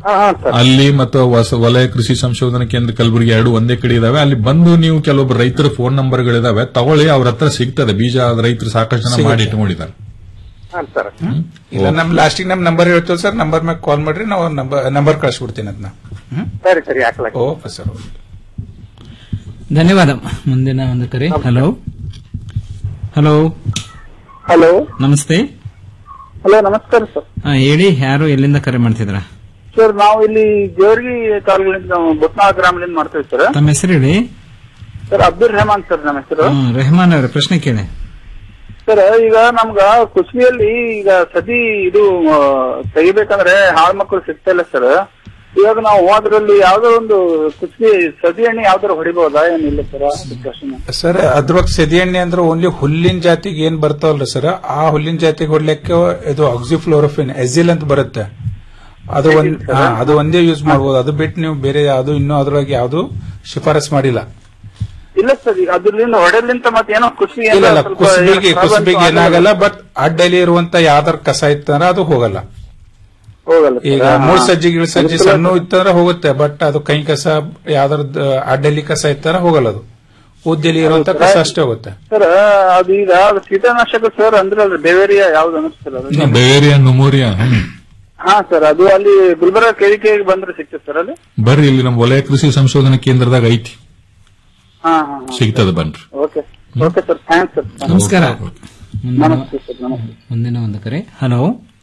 ಅಲ್ಲಿ ಮತ್ತು ಹೊಸ ವಲಯ ಕೃಷಿ ಸಂಶೋಧನಾ ಕೇಂದ್ರ ಕಲಬುರಗಿ ಎರಡು ಒಂದೇ ಕಡೆ ಇದಾವೆ ಅಲ್ಲಿ ಬಂದು ನೀವು ಕೆಲವೊಬ್ಬರು ರೈತರ ಫೋನ್ ನಂಬರ್ಗಳಿದಾವೆ ತಗೊಳ್ಳಿ ಅವ್ರ ಹತ್ರ ಸಿಗ್ತದೆ ಬೀಜ ರೈತರು ಸಾಕಷ್ಟು ಜನ ಮಾಡಿ ಇಟ್ಕೊಂಡಿದ್ದಾರೆ ಹಾಂ ಸರ್ ಇಲ್ಲ ನಮ್ ಲಾಸ್ಟಿಗೆ ನಮ್ ನಂಬರ್ ಹೇಳ್ತೇವೆ ಸರ್ ನಂಬರ್ ಮ್ಯಾಗ ಕಾಲ್ ಮಾಡ್ರಿ ನಾವು ನಂಬರ್ ನಂಬರ್ ಕಳಿಸ್ಬಿಡ್ತೀನಿ ಅದನ್ನ ಸರಿ ಸರಿ ಹಾಕ್ಲಾಕ ಓಕೆ ಸರ್ ಧನ್ಯವಾದ ಮುಂದಿನ ಒಂದು ಕರೆ ಹಲೋ ಹಲೋ ಹಲೋ ನಮಸ್ತೆ ಹಲೋ ನಮಸ್ಕಾರ ಸರ್ ಆ, ಹೇಳಿ ಯಾರು ಎಲ್ಲಿಂದ ಕರೆ ಮಾಡ್ತಿದ್ರ ಸರ್ ನಾವು ಇಲ್ಲಿ ಜೇವರ್ಗಿ ತಾಲೂಕಿನಿಂದ ನಾವು ಬುತ್ನಾಳ ಗ್ರಾಮದಿಂದ ಮಾಡ್ತೇವೆ ಸರ್ ತಮ್ಮ ಹೆಸರು ಹೇಳಿ ಸರ್ ಅಬ್ದುಲ್ ರೆಹಮಾನ್ ಸರ್ ನಮ್ಮ ಹೆಸರು ಹ್ಮ್, ರೆಹಮಾನ್ ಅವರ ಪ್ರಶ್ನೆ ಕೇಳಿ ಸರ್ ಈಗ ನಮ್ಗ ಕುಸ್ಬಿಯಲ್ಲಿ ಈಗ ಸದಿ ಇದು ಆ, ತೆಗಿಬೇಕಂದ್ರೆ ಹಾಳ್ ಮಕ್ಕಳು ಸಿಗ್ತಾ ಇಲ್ಲ ಸರ್ ಇವಾಗ ನಾವು ಹೋದ್ರಲ್ಲಿ ಯಾವ್ದೋ ಒಂದು ಕುಸ್ಬಿ ಸದಿ ಎಣ್ಣೆ ಯಾವ್ದಾರು ಹೊಡಿಬಹುದಾ ಏನಿಲ್ಲ ಸರ್ ಅದು ಪ್ರಶ್ನೆ ಸರ್ ಅದ್ರೊಳಗೆ ಸೆದಿ ಎಣ್ಣೆ ಅಂದ್ರೆ ಓನ್ಲಿ ಹುಲ್ಲಿನ ಜಾತಿಗೆ ಏನ್ ಬರ್ತಾವಲ್ರಿ ಸರ್ ಆ ಹುಲ್ಲಿನ ಜಾತಿಗೆ ಹೊಡ್ಲಿಕ್ಕೆ ಇದು ಆಕ್ಸಿಫ್ಲೋರೋಫಿನ್ ಎಸಿಲ್ ಅಂತ ಬರುತ್ತೆ ಅದು ಒಂದ್ ಹಾ, ಅದು ಒಂದೇ ಯೂಸ್ ಮಾಡಬಹುದು ಅದು ಬಿಟ್ಟು ನೀವು ಬೇರೆ ಯಾವ್ದು ಇನ್ನೂ ಅದ್ರೊಳಗೆ ಯಾವ್ದು ಶಿಫಾರಸ್ ಮಾಡಿಲ್ಲ ಇಲ್ಲ ಸರ್ ಈಗ ಅದ್ರಲ್ಲಿಂದ ಹೊಡೆದ್ಲಿಂತ ಮತ್ತೆ ಏನೋ ಕುಸ್ಬಿ ಇಲ್ಲ ಇಲ್ಲ ಸ್ವಲ್ಪ ಕುಸುಬಿಗೆ ಏನೋ ಕುಸುಬಿಗೆ ಆಗಲ್ಲ. ಏನಾಗಲ್ಲ ಬಟ್ ಅಡ್ಡಲ್ಲಿ ಇರುವಂತ ಯಾವ್ದಾರ ಕಸ ಇತ್ತಂದ್ರೆ ಅದು ಹೋಗಲ್ಲ ಹೋಗಲ್ಲ ಸರ್. ಈಗ ಹಾ. ಮೂರ್ ಸಜ್ಜಿ ಗಿಳ ಸಜ್ಜಿ ಅದಕ್ಕೆಲ್ಲ ಸಣ್ಣ ಇತ್ತಂದ್ರೆ ಹೋಗುತ್ತೆ ಬಟ್ ಅದು ಕೈ ಕಸ ಯಾವ್ದಾರ ಅಡ್ಡಲ್ಲಿ ಕಸ ಇತ್ತಂದ್ರೆ ಹೋಗಲ್ಲ ಅದು ಉದ್ದೆಲಿ ಇರುವಂತ ಕಸ ಅಷ್ಟೇ ಹೋಗುತ್ತೆ ಸರ್ ಅದು ಈಗ ಅದು ಕೀಟನಾಶಕ ಸರ್ ಅಂದ್ರಲ್ರಿ ಬೇವೇರಿಯಾ ಯಾವ್ದು ಅನಿಸ್ತಲ್ಲ ಅದು ಬೇವೇರಿಯಾ ನುಮೋರಿಯಾ ಹ್ಮ್. ಹಾ ಸರ್ ಅದು ಅಲ್ಲಿ ಗುಲ್ಬರ್ಗ ಕೇಳಿಕೆ ಬಂದ್ರೆ ಸಿಗ್ತದೆ ಸರ್ ಅಲ್ಲಿ ಬರ್ರಿ ಇಲ್ಲಿ ನಮ್ಮ ವಲಯ ಕೃಷಿ ಸಂಶೋಧನಾ ಕೇಂದ್ರದಾಗ ಐತಿ ಹಾ ಹಾ ಸಿಗ್ತದೆ ಬನ್ರಿ okay okay sir thanks sir ನಮಸ್ಕಾರ ಮುಂದಿನ ನಮಸ್ತೆ ಸರ್ ನಮಸ್ತೆ ಮುಂದಿನ ಒಂದು ಕರೆ ಹಲೋ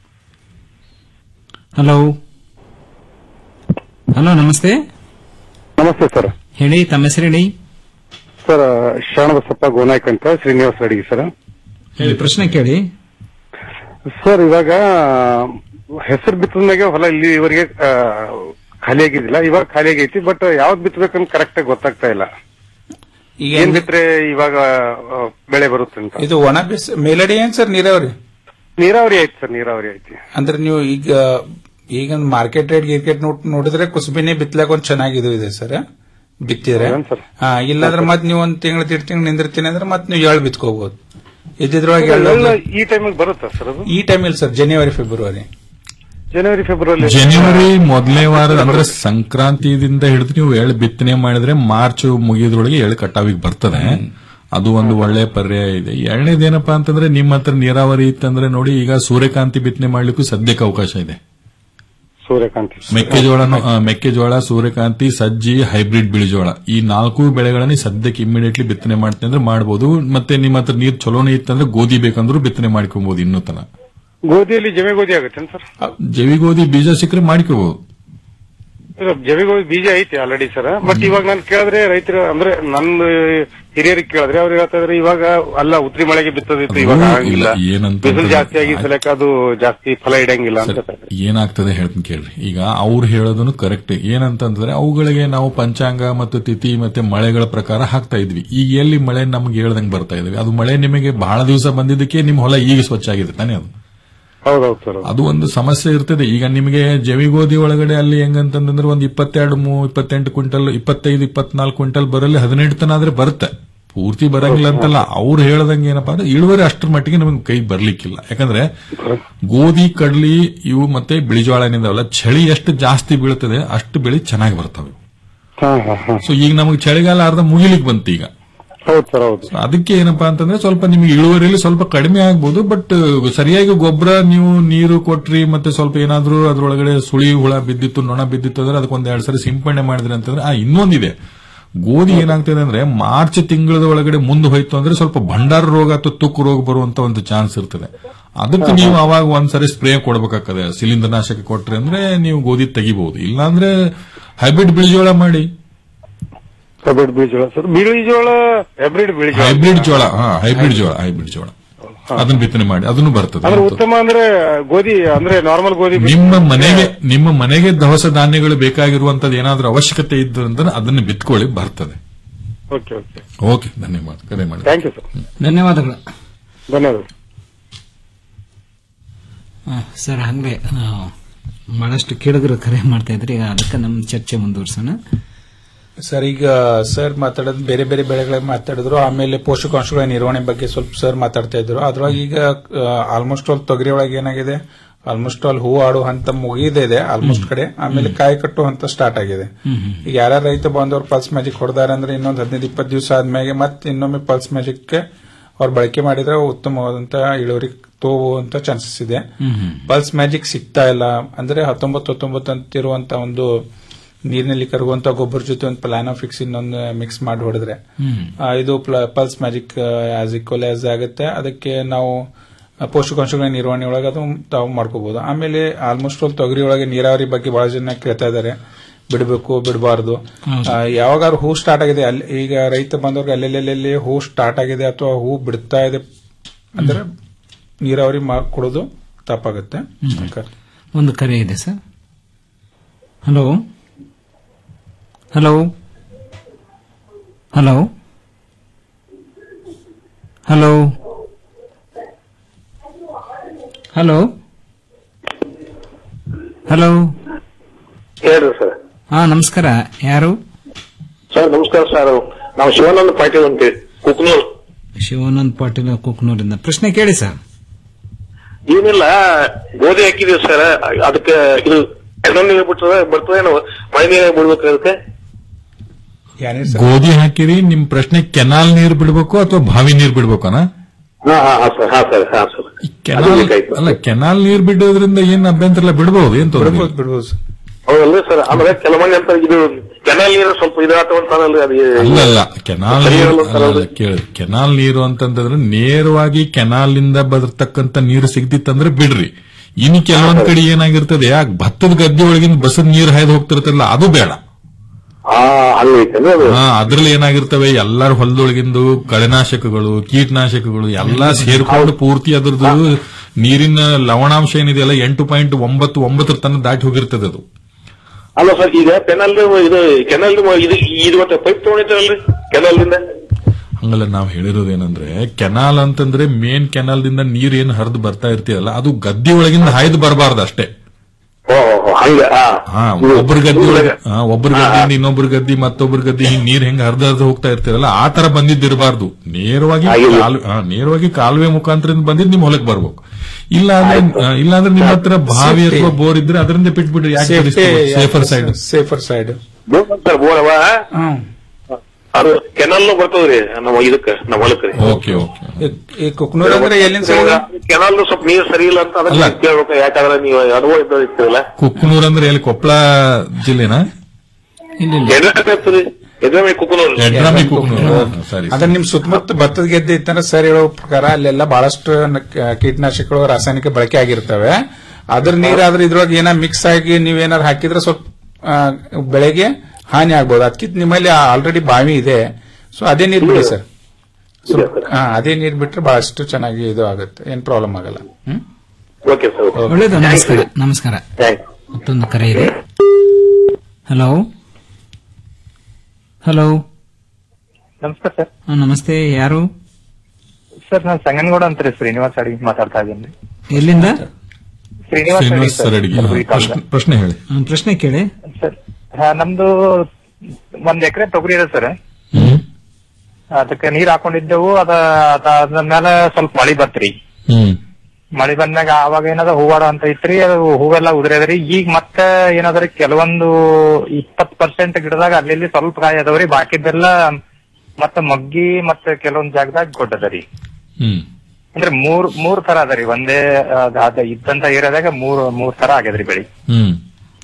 ಹಲೋ ಹಲೋ ನಮಸ್ತೆ ನಮಸ್ತೆ ಸರ್ ಹೇಳಿ ತಮ್ಮ ಹೆಸರು ಹೇಳಿ ಸರ್ ಶರಣಬಸಪ್ಪ ಗೋನಾಯ್ಕ್ ಅಂತ ಶ್ರೀನಿವಾಸ ಅಡಿಗೆ ಸರ್ ಹೇಳಿ ಪ್ರಶ್ನೆ ಕೇಳಿ ಸರ್ ಇವಾಗ ಹೆಸರು ಬಿತ್ತದ್ಮೇಲೆ ಹೊಲ ಇಲ್ಲಿವರೆಗೆ ಆ, ಖಾಲಿ ಆಗಿದ್ದಿಲ್ಲ ಇವಾಗ ಖಾಲಿ ಆಗೈತಿ ಬಟ್ ಯಾವ್ದು ಬಿತ್ತಬೇಕಂತ ಕರೆಕ್ಟ್ ಆಗಿ ಗೊತ್ತಾಗ್ತಾ ಇಲ್ಲ ಈಗ ಏನ್ ಬಿತ್ರೆ ಇವಾಗ ಆ, ಬೆಳೆ ಬರುತ್ತೆ ಅಂತ ಇದು ಒಣ ಬೇಸ್ ಮೇಲಡಿ ಏನ್ ಸರ್ ನೀರಾವರಿ ನೀರಾವರಿ ಐತಿ ಸರ್ ನೀರಾವರಿ ಐತಿ ಅಂದ್ರೆ ನೀವು ಈಗ ಈಗ ಮಾರ್ಕೆಟ್ ರೇಟ್ ಗಿರ್ಕೆಟ್ ನೋಡಿದ್ರೆ ಕುಸುಬಿನೇ ಬಿತ್ಲಾಕ ಒಂದ್ ಚೆನ್ನಾಗಿದು ಇದೆ ಸರ್ ಬಿತ್ತಿದ್ರೆ ಹಾ ಇಲ್ಲಾಂದ್ರೆ ಮತ್ ನೀವು ಒಂದ್ ತಿಂಗಳು ತಿಡ್ ತಿಂಗಳು ನಿಂದಿರ್ತೀನಿ ಅಂದ್ರೆ ಮತ್ ನೀವು ಎಳ್ ಬಿತ್ಕೋಬಹುದು ಇದ್ದಿದ್ರೊಳಗೆ ಎಳ್ಳು ಎಲ್ಲ ಈ ಟೈಮಿಗೆ ಬರುತ್ತಾ ಸರ್ ಅದು ಈ ಟೈಮ್ ಇಲ್ಲ ಸರ್ ಜನವರಿ ಫೆಬ್ರವರಿ ಜನವರಿ ಫೆಬ್ರವರಿ ಜನವರಿ ಮೊದಲನೇ ವಾರ ಅಂದ್ರೆ ಸಂಕ್ರಾಂತಿದಿಂದ ಹಿಡಿದು ನೀವು ಎಳ್ಳು ಬಿತ್ತನೆ ಮಾಡಿದ್ರೆ ಮಾರ್ಚ್ ಮುಗಿಯೋದ್ರೊಳಗೆ ಎಳ್ಳು ಕಟಾವಿಗೆ ಬರ್ತದೆ ಅದು ಒಂದು ಒಳ್ಳೆ ಪರ್ಯಾಯ ಇದೆ ಎರಡನೇದೇನಪ್ಪಾ ಅಂತಂದ್ರೆ ನಿಮ್ಮ ಹತ್ರ ನೀರಾವರಿ ಇತ್ತಂದ್ರೆ ನೋಡಿ ಈಗ ಸೂರ್ಯಕಾಂತಿ ಬಿತ್ತನೆ ಮಾಡ್ಲಿಕ್ಕೂ ಸದ್ಯಕ್ಕೆ ಅವಕಾಶ ಇದೆ ಸೂರ್ಯಕಾಂತಿ ಮೆಕ್ಕೆಜೋಳನು ಆ, ಮೆಕ್ಕೆಜೋಳ ಸೂರ್ಯಕಾಂತಿ ಸಜ್ಜಿ ಹೈಬ್ರಿಡ್ ಬಿಳಿಜೋಳ ಈ ನಾಲ್ಕು ಬೆಳೆಗಳನ್ನ ಸದ್ಯಕ್ಕೆ ಇಮಿಡಿಯೇಟ್ಲಿ ಬಿತ್ತನೆ ಮಾಡ್ತೀನಿ ಅಂದ್ರೆ ಮಾಡಬಹುದು ಮತ್ತೆ ನಿಮ್ಮ ಹತ್ರ ನೀರ್ ಚಲೋನೇ ಇತ್ತಂದ್ರೆ ಗೋಧಿ ಬೇಕಂದ್ರೂ ಬಿತ್ತನೆ ಮಾಡ್ಕೊಬಹುದು ಇನ್ನೂ ತನ ಗೋಧಿಯಲ್ಲಿ ಜಮೆ ಗೋಧಿ ಆಗುತ್ತೆ ಸರ್ ಜವಿ ಗೋಧಿ ಬೀಜ ಸಿಕ್ಕರೆ ಮಾಡ್ಕೋಬಹುದು ಇದು ಜಮೆ ಗೋಧಿ ಬೀಜ ಐತಿ ಆಲ್ರೆಡಿ ಸರ್ ಬಟ್ ಇವಾಗ ನಾನು ಕೇಳಿದ್ರೆ ರೈತರು ಅಂದ್ರೆ ನನ್ನ ಹಿರಿಯರಿಗೆ ಕೇಳಿದ್ರೆ ಅವ್ರು ಹೇಳ್ತಾ ಇದ್ರೆ ಇವಾಗ ಅಲ್ಲ ಉತ್ರಿ ಮಳೆಗೆ ಬಿತ್ತದಿತ್ತು ಇವಾಗ ಅದು ಆಗಂಗಿಲ್ಲ ಇಲ್ಲ, ಏನಂತ ಬಿಸಿಲು ಅಂದ್ರೆ- ಜಾಸ್ತಿ ಆಗಿ ಸಲಕ ಅದು ಜಾಸ್ತಿ ಫಲ ಇಡಂಗಿಲ್ಲ ಅಂತ ಹೇಳ್ತಾರೆ. ಏನಾಗ್ತದೆ ಹೇಳ್ತೀನಿ ಕೇಳ್ರಿ ಈಗ ಅವ್ರು ಹೇಳೋದನ್ನು ಕರೆಕ್ಟ್ ಏನಂತಂದ್ರೆ ಅವುಗಳಿಗೆ ನಾವು ಪಂಚಾಂಗ ಮತ್ತು ತಿಥಿ ಮತ್ತೆ ಮಳೆಗಳ ಪ್ರಕಾರ ಹಾಕ್ತಾ ಇದ್ವಿ ಈಗ ಎಲ್ಲಿ ಮಳೆ ನಮ್ಗೆ ಹೇಳ್ದಂಗೆ ಬರ್ತಾ ಇದ್ವಿ ಅದು ಮಳೆ ನಿಮಗೆ ಬಹಳ ದಿವಸ ಬಂದಿದ್ದಕ್ಕೆ ನಿಮ್ಮ ಹೊಲ ಈಗ ಸ್ವಚ್ಛ ಆಗಿದೆ ತಾನೇ ಅದು ಹೌದೌದು ಸರ್ ಅದು ಒಂದು ಸಮಸ್ಯೆ ಇರ್ತದೆ ಈಗ ನಿಮಗೆ ಜವಿ ಗೋಧಿ ಒಳಗಡೆ ಅಲ್ಲಿ ಹೆಂಗಂತಂದ್ರೆ ಒಂದು ಇಪ್ಪತ್ತೆರಡು ಮೂ ಇಪ್ಪತ್ತೆಂಟು ಕ್ವಿಂಟಲ್ ಇಪ್ಪತ್ತೈದು ಇಪ್ಪತ್ನಾಲ್ಕು ಕ್ವಿಂಟಲ್ ಬರಲ್ಲಿ ಹದಿನೆಂಟು ತನ ಆದ್ರೆ ಬರುತ್ತೆ ಪೂರ್ತಿ ಬರಂಗಿಲ್ಲ ಅಂತಲ್ಲ ಅವ್ರು ಹೇಳ್ದಂಗೆ ಏನಪ್ಪಾ ಅಂದ್ರೆ ಇಳುವರಿ ಅಷ್ಟರ ಮಟ್ಟಿಗೆ ನಮಗೆ ಕೈ ಬರ್ಲಿಕ್ಕಿಲ್ಲ ಯಾಕಂದ್ರೆ ಗೋಧಿ ಕಡ್ಲಿ ಇವು ಮತ್ತೆ ಬಿಳಿಜೋಳ ಏನಿದಾವಲ್ಲ ಚಳಿ ಎಷ್ಟು ಜಾಸ್ತಿ ಬೀಳ್ತದೆ ಅಷ್ಟು ಬೆಳೆ ಚೆನ್ನಾಗಿ ಬರ್ತವೆ ಹಾ ಹಾ ಹಾ ಸೊ ಈಗ ನಮಗೆ ಚಳಿಗಾಲ ಅರ್ಧ ಮುಗಿಲಿಕ್ಕೆ ಬಂತು ಈಗ ಹೌದು ಸರ್ ಹೌದು So ಅದಕ್ಕೆ ಏನಪ್ಪಾ ಅಂತಂದ್ರೆ ಸ್ವಲ್ಪ ನಿಮಗೆ ಇಳುವರಿಯಲ್ಲಿ ಸ್ವಲ್ಪ ಕಡಿಮೆ ಆಗ್ಬೋದು ಬಟ್ ಸರಿಯಾಗಿ ಗೊಬ್ಬರ ನೀವು ನೀರು ಕೊಟ್ರಿ ಮತ್ತೆ ಸ್ವಲ್ಪ ಏನಾದ್ರೂ ಅದ್ರೊಳಗಡೆ ಸುಳಿ ಹುಳ ಬಿದ್ದಿತ್ತು ನೊಣ ಬಿದ್ದಿತ್ತು ಅಂದ್ರೆ ಅದಕ್ಕೊಂದ್ ಎರಡ್ ಸರಿ ಸಿಂಪಡಣೆ ಮಾಡಿದ್ರಿ ಅಂತಂದ್ರೆ ಆ ಇನ್ನೊಂದಿದೆ ಗೋಧಿ ಏನಾಗ್ತದೆ ಅಂದ್ರೆ ಮಾರ್ಚ್ ತಿಂಗಳದ ಒಳಗಡೆ ಮುಂದೆ ಹೋಯ್ತು ಅಂದ್ರೆ ಸ್ವಲ್ಪ ಭಂಡಾರ ರೋಗ ಅಥವಾ ತುಕ್ಕು ರೋಗ ಬರುವಂತ ಒಂದು ಚಾನ್ಸ್ ಇರ್ತದೆ ಅದಕ್ಕೆ ನೀವು ಅವಾಗ ಒಂದ್ಸರಿ ಸ್ಪ್ರೇ ಕೊಡ್ಬೇಕಾಗ್ತದೆ ಶಿಲೀಂಧ್ರನಾಶಕ ಕೊಟ್ರಿ ಅಂದ್ರೆ ನೀವು ಗೋಧಿ ತೆಗಿಬಹುದು ಇಲ್ಲಾಂದ್ರೆ ಹೈಬ್ರಿಡ್ ಬಿಳಿಜೋಳ ಮಾಡಿ ಹೈಬ್ರಿಡ್ ಬೀಜೋಳ ಸರ್ ಬೀಳಿಜೋಳ ಹೈಬ್ರಿಡ್ ಬೀಳಿಜೋಳ ಹೈಬ್ರಿಡ್ ಜೋಳ ಹಾ ಹೈಬ್ರಿಡ್ ಜೋಳ ಹೈಬ್ರಿಡ್ ಜೋಳ ಅದನ್ನ ಬಿತ್ತನೆ ಮಾಡಿ ಅದನ್ನು ಬರ್ತದೆ ಅಂದ್ರೆ ಉತ್ತಮ ಅಂದ್ರೆ ಗೋಧಿ ಅಂದ್ರೆ ನಾರ್ಮಲ್ ಗೋಧಿ ಬಿಟ್ಟು- ನಿಮ್ಮ ಮನೆಗೆ ನಿಮ್ಮ ಮನೆಗೆ ದವಸ ಧಾನ್ಯಗಳು ಬೇಕಾಗಿರುವಂತದ್ದು ಏನಾದ್ರೂ ಅವಶ್ಯಕತೆ ಇದ್ದು ಅಂದ್ರೆ ಅದನ್ನ ಬಿತ್ಕೊಳ್ಳಿ ಬರ್ತದೆ ಓಕೆ ಓಕೆ ಓಕೆ ಧನ್ಯವಾದ ಕರೆ ಮಾಡಿ ಥ್ಯಾಂಕ್ ಯು ಸರ್ ಧನ್ಯವಾದಗಳು ಧನ್ಯವಾದ ಆ, ಸರ್ ಹಂಗೆ ಆ, ಬಹಳಷ್ಟು ಕೇಳಿದ್ರು ಕರೆ ಮಾಡ್ತಾ ಇದ್ರಿ ಈಗ ಅದಕ್ಕೆ ನಮ್ಮ ಚರ್ಚೆ ಮುಂದುವರ್ಸೋಣ ಸರ್ ಈಗ ಸರ್ ಮಾತಾಡೋದು ಬೇರೆ ಬೇರೆ ಬೆಳೆಗಳ ಮಾತಾಡಿದ್ರು ಆಮೇಲೆ ಪೋಷಕಾಂಶಗಳ ನಿರ್ವಹಣೆ ಬಗ್ಗೆ ಸ್ವಲ್ಪ ಸರ್ ಮಾತಾಡ್ತಾ ಇದ್ರು ಅದ್ರೊಳಗೆ ಈಗ ಆಲ್ಮೋಸ್ಟ್ ಆಲ್ ತೊಗರಿ ಒಳಗೆ ಏನಾಗಿದೆ ಆಲ್ಮೋಸ್ಟ್ ಆಲ್ ಹೂ ಆಡೋ ಹಂತ ಮುಗಿದೇ ಇದೆ ಆಲ್ಮೋಸ್ಟ್ ಕಡೆ ಆಮೇಲೆ ಕಾಯಿ ಕಟ್ಟೋ ಹಂತ ಸ್ಟಾರ್ಟ್ ಆಗಿದೆ ಈಗ ಯಾರ ರೈತ ಬಾಂಧವರು ಪಲ್ಸ್ ಮ್ಯಾಜಿಕ್ ಹೊಡೆದಾರೆ ಅಂದ್ರೆ ಇನ್ನೊಂದು ಹದಿನೈದು ಇಪ್ಪತ್ತು ದಿವಸ ಆದ್ಮೇಲೆ ಮತ್ತೆ ಇನ್ನೊಮ್ಮೆ ಪಲ್ಸ್ ಮ್ಯಾಜಿಕ್ ಅವ್ರು ಬಳಕೆ ಮಾಡಿದ್ರೆ ಉತ್ತಮವಾದಂತ ಇಳುವರಿ ತೋಗುವಂತ ಚಾನ್ಸಸ್ ಇದೆ ಪಲ್ಸ್ ಮ್ಯಾಜಿಕ್ ಸಿಗ್ತಾ ಇಲ್ಲ ಅಂದ್ರೆ ಹತ್ತೊಂಬತ್ತು ಹತ್ತೊಂಬತ್ತು ಅಂತಿರುವಂತ ಒಂದು ನೀರಿನಲ್ಲಿ ಕರಗುವಂತ ಗೊಬ್ಬರ ಜೊತೆ ಒಂದು ಪ್ಲಾನೋಫಿಕ್ಸ್ ಇನ್ನೊಂದು ಮಿಕ್ಸ್ ಮಾಡಿ ಹೊಡೆದ್ರೆ ಆ, ಇದು pulse magic as equal as ಆಗುತ್ತೆ ಅದಕ್ಕೆ ನಾವು ಆ, ಪೋಷಕಾಂಶಗಳ ನಿರ್ವಹಣೆ ಒಳಗೆ ಅದು ತಾವು ಮಾಡ್ಕೋಬಹುದು ಆಮೇಲೆ ಆಲ್ಮೋಸ್ಟ್ ಆಲ್ ತೊಗರಿ ಒಳಗೆ ನೀರಾವರಿ ಬಗ್ಗೆ ಬಹಳ ಜನ ಕೇಳ್ತಾ ಇದ್ದಾರೆ ಬಿಡಬೇಕು ಬಿಡಬಾರ್ದು ಯಾವಾಗಾದ್ರು ಹೂ ಸ್ಟಾರ್ಟ್ ಆಗಿದೆ ಅಲ್ಲಿ ಈಗ ರೈತ ಬಂದವ್ರಿಗೆ ಅಲ್ಲೆಲ್ಲೆಲ್ಲಿ ಹೂ ಸ್ಟಾರ್ಟ್ ಆಗಿದೆ ಅಥವಾ ಹೂ ಬಿಡ್ತಾ ಇದೆ ಅಂದ್ರೆ ನೀರಾವರಿ ಕೊಡೋದು ತಪ್ಪಾಗುತ್ತೆ ಒಂದು ಕರೆ ಇದೆ sir hello hello hello hello hello hello ಹೇಳ್ರಿ ಸರ್ ಹಾ ನಮಸ್ಕಾರ ಯಾರು ಸರ್ ನಮಸ್ಕಾರ ಸರ್ ನಾವು ಶಿವಾನಂದ ಪಾಟೀಲ್ ಅಂತೇಳಿ ಕುಕ್ನೂರ್ ಶಿವಾನಂದ್ ಪಾಟೀಲ್ ಕುಕ್ನೂರಿಂದ ಪ್ರಶ್ನೆ ಕೇಳಿ ಸರ್ ಏನಿಲ್ಲ ಗೋಧಿ ಹಾಕಿದೀವಿ ಸರ್ ಅದಕ್ಕೆ ಇದು ಎಣ್ಣೆ ನೀರು ಬಿಟ್ಟರೆ ಬರ್ತದೆ ಏನೋ ಮಳೆ ನೀರು ಬಿಡ್ಬೇಕು ಅದಕ್ಕೆ ಗೋಧಿ ಹಾಕಿರಿ ನಿಮ್ ಪ್ರಶ್ನೆ ಕೆನಾಲ್ ನೀರ್ ಬಿಡ್ಬೇಕು ಅಥವಾ ಬಾವಿ ನೀರ್ ಬಿಡ್ಬೇಕನ ಹಾ ಹಾ ಹಾ ಸರ್ ಹಾ ಸರ್ ಹಾ ಸರ್ ಕೆನಾಲ್ ಅಲ್ಲ ಕೆನಾಲ್ ನೀರ್ ಬಿಡೋದ್ರಿಂದ ಏನ್ ಅಭ್ಯಂತರ ಇಲ್ಲ ಬಿಡಬಹುದು ಏನ್ ತೊಂದ್ರೆ ಇಲ್ಲ. ಬಿಡ್ಬೋದು ಹೌದಲ್ರಿ ಸರ್ ಆಮೇಲೆ ಕೆಲವೊಂದು ಅಂತ ಇದು ಕೆನಾಲ್ ನೀರು ಸ್ವಲ್ಪ ಇದಾಗ್ತಾವಂತಾರಲ್ರಿ ಅದು ಅಲ್ಲ ಅಲ್ಲ ಕೆನಾಲ್ ಸರಿ ನೀರು ಇರಲ್ಲ ಅಲ್ಲ, ಅಲ್ಲ, ಕೇಳಿ ಕೆನಾಲ್ ನೀರು ಅಂತಂದ್ರೆ ನೇರವಾಗಿ ಕೆನಾಲ್ ನಿಂದ ಬರ್ತಕ್ಕಂತ ನೀರು ಸಿಗ್ತಿತ್ತಂದ್ರೆ ಬಿಡ್ರಿ ಇನ್ನು ಕೆಲವೊಂದ್ ಕಡೆ ಏನಾಗಿರ್ತದೆ ಆ ಭತ್ತದ ಗದ್ದೆ ಒಳಗಿಂದ ಬಸದ್ ನೀರು ಹಾಯ್ದು ಹೋಗ್ತಿರ್ತಲ್ಲ ಅದು ಬೇಡ ಹಾ ಹಂಗೈತೇನ್ರಿ ಅದು ಹಾ ಅದ್ರಲ್ಲಿ ಏನಾಗಿರ್ತವೆ ಎಲ್ಲಾರ ಹೊಲದೊಳಗಿಂದು ಕಳೆನಾಶಕಗಳು ಕೀಟನಾಶಕಗಳು ಎಲ್ಲಾ ಸೇರ್ಕೊಂಡು ಪೂರ್ತಿ ಅದ್ರದ್ದು ನೀರಿನ ಲವಣಾಂಶ ಏನಿದೆಯಲ್ಲ ಎಂಟು ಪಾಯಿಂಟ್ ಒಂಬತ್ತು ಒಂಬತ್ತರ ತನಕ ದಾಟಿ ಹೋಗಿರ್ತದೆ ಅದು ಅಲ್ಲ ಸರ್ ಈಗ ಕೆನಾಲ್ ಇದು ಕೆನಾಲ್ ಇದು ಇದು ಮತ್ತೆ ಪೈಪ್ ತಗೊಂಡಿದ್ದಾರಲ್ರಿ ಕೆನಾಲ್ದಿಂದ ಹಂಗಲ್ಲ ನಾವು ಹೇಳಿರೋದೇನಂದ್ರೆ ಕೆನಾಲ್ ಅಂತಂದ್ರೆ ಮೇನ್ ಕೆನಾಲ್ ದಿಂದ ನೀರ್ ಏನ್ ಹರಿದು ಬರ್ತಾ ಇರ್ತೀಯಲ್ಲ ಅದು ಗದ್ದೆ ಒಳಗಿಂದ ಹಾಯ್ದು ಬರಬಾರ್ದು ಅಷ್ಟೇ ಓ ಓ, ಹಂಗ ಹಾ ಹಾ ಒಬ್ಬರ ಗದ್ದೆ ಒಳಗೆ ಹಾ, ಒಬ್ಬರ ಗದ್ದೆಯಿಂದ ಇನ್ನೊಬ್ಬರ ಗದ್ದೆ ಮತ್ತೊಬ್ಬರ ಗದ್ದೆ ಹಿಂಗ್ ನೀರ್ ಹೆಂಗ್ ಹರಿದು ಹರಿದು ಹೋಗ್ತಾ ಇರ್ತೀರಲ್ಲ ಆ ತರ ಬಂದಿದ್ದಿರಬಾರ್ದು ನೇರವಾಗಿ ಕಾಲು- ಹಾ, ನೇರವಾಗಿ ಕಾಲುವೆ ಮುಖಾಂತರದಿಂದ ಬಂದಿದ್ದು ನಿಮ್ ಹೊಲಕ್ ಬರ್ಬೇಕು ಇಲ್ಲ ಅಂದ್ರೆ ಆ, ಇಲ್ಲ ಅಂದ್ರೆ ನಿಮ್ಮ ಹತ್ರ ಬಾವಿ Safety. ಅಥವಾ ಬೋರ್ ಇದ್ರೆ ಅದರಿಂದ ಬಿಟ್ಬಿಡ್ರಿ ಯಾಕೆ safer side safer side sir ಬೋರವ ಅದು ಕೆನಾಲ್ ಬರ್ತದ್ರಿ ನಮ್ಮ ಇದಕ್ಕ ನಮ್ಮ ಹೊಲಕ್ರಿ ಓಕೆ ಓಕೆ ಈ ಕುಕ್ನೂರ್ ಅಂದ್ರೆ ಎಲ್ಲಿಂದ ಸರ್ ಇದು? ಕೆನಾಲ್ ಸ್ವಲ್ಪ ನೀರ್ ಸರಿ ಇಲ್ಲ ಅಂತ ಅದಕ್ಕೆ ಕೇಳ್ಬೇಕು ಯಾಕಂದ್ರೆ ನೀವು ಅನುಭವ ಇರ್ತೀರಲ್ಲ ಕುಕ್ನೂರ್ ಅಂದ್ರೆ ಎಲ್ಲಿ ಕೊಪ್ಪಳ ಜಿಲ್ಲೆನಾ ಎದ್ರಮೆ ಕುಕ್ಕನೂರು ಯಡ್ರಾಮಿ ಕುಕ್ನೂರ್ ಸರಿ ಅಂದ್ರೆ ನಿಮ್ ಸುತ್ತಮುತ್ತ ಭತ್ತದ ಗೆದ್ದೆ ಇತ್ತಂದ್ರೆ ಸರ್ ಹೇಳೋ ಪ್ರಕಾರ ಅಲ್ಲೆಲ್ಲ ಬಹಳಷ್ಟು ನ- ಕೀಟನಾಶಕಗಳು ರಾಸಾಯನಿಕ ಬಳಕೆ ಆಗಿರ್ತವೆ ಅದ್ರ ನೀರಾದ್ರೆ ಇದ್ರೊಳಗೆ ಏನಾರ ಮಿಕ್ಸ್ ಆಗಿ ನೀವೇನಾರು ಹಾಕಿದ್ರೆ ಸ್ವಲ್ಪ ಆ, ಬೆಳೆಗೆ ಹಾನಿ ಆಗ್ಬೋದು ಅದಕ್ಕಿಂತ ನಿಮ್ಮಲ್ಲಿ ಆಲ್ರೆಡಿ ಬಾವಿ ಇದೆ ಸೊ ಅದೇ ನೀರು ಬಿಡಿ ಸರ್ ಸ್ವಲ್ಪ ಹಾ ಅದೇ ನೀರು ಬಿಟ್ರೆ ಬಹಳಷ್ಟು ಚೆನ್ನಾಗಿ ಇದು ಆಗುತ್ತೆ ಏನ್ ಪ್ರಾಬ್ಲಮ್ ಆಗಲ್ಲ ಹ್ಮ್ ಓಕೆ ಸರ್ ಒಳ್ಳೇದು ನಮಸ್ಕಾರ ನಮಸ್ಕಾರ ಮತ್ತೊಂದು ಕರೆ ಇದೆ ಹಲೋ ಹಲೋ ನಮಸ್ಕಾರ ಸರ್ ಹಾ, ನಮಸ್ತೆ ಯಾರು ಸರ್ ನಾನು ಸಂಗನಗೌಡ ಅಂತ ರೀ ಶ್ರೀನಿವಾಸ್ ಅಡಿಗೆ ಮಾತಾಡ್ತಾ ಇದ್ದೀನಿ ಎಲ್ಲಿಂದ ಶ್ರೀನಿವಾಸ್ ಅಡಿಗೆ ಶ್ರೀನಿವಾಸ್ ಸರ್, ಸರ್ ಅಡಿಗೆ ಕಲಬುರಗಿ ತಾಲೂಕು. ಪ್ರಶ್ನೆ- ಪ್ರಶ್ನೆ ಹೇಳಿ ಹ್ಮ್, ಪ್ರಶ್ನೆ ಕೇಳಿ ಸರ್ ಹಾ, ನಮ್ದು ಒಂದ್ ಎಕರೆ ತೊಗರಿ ಇದೆ ಸರ್ ಅದಕ್ಕೆ ನೀರ್ ಹಾಕೊಂಡಿದ್ದೆವು ಅದ ಅದಾದ್ಮೇಲೆ ಸ್ವಲ್ಪ ಮಳಿ ಬತ್ರಿ ಹ್ಮ್ ಮಳಿ ಬಂದಾಗ ಆವಾಗ ಏನದ ಹೂವಾಡ ಅಂತ ಐತ್ರಿ ಅದು ಹೂವೆಲ್ಲ ಉದ್ರದ್ರಿ ಈಗ ಮತ್ತೆ ಏನದ್ರಿ ಕೆಲವೊಂದು ಇಪ್ಪತ್ ಪರ್ಸೆಂಟ್ ಗಿಡದಾಗ ಅಲ್ಲಿ ಸ್ವಲ್ಪ ಕಾಯಿ ಅದಾವ್ರಿ ಬಾಕಿದ್ದೆಲ್ಲ ಮತ್ತೆ ಮಗ್ಗಿ ಮತ್ತೆ ಕೆಲವೊಂದ್ ಜಾಗದಾಗ ಗೊಡ್ಡದರಿ ಹ್ಮ್ ಅಂದ್ರೆ ಮೂರ್ ಮೂರ್ ತರ ಅದರಿ ಒಂದೇ ಅದ್- ಅದ್ ಇದ್ದಂತ ಏರಿಯಾದಾಗ ಮೂರ್ ಮೂರ್ ತರ ಆಗ್ಯದ್ರಿ ಬೆಳಿ ಹ್ಮ್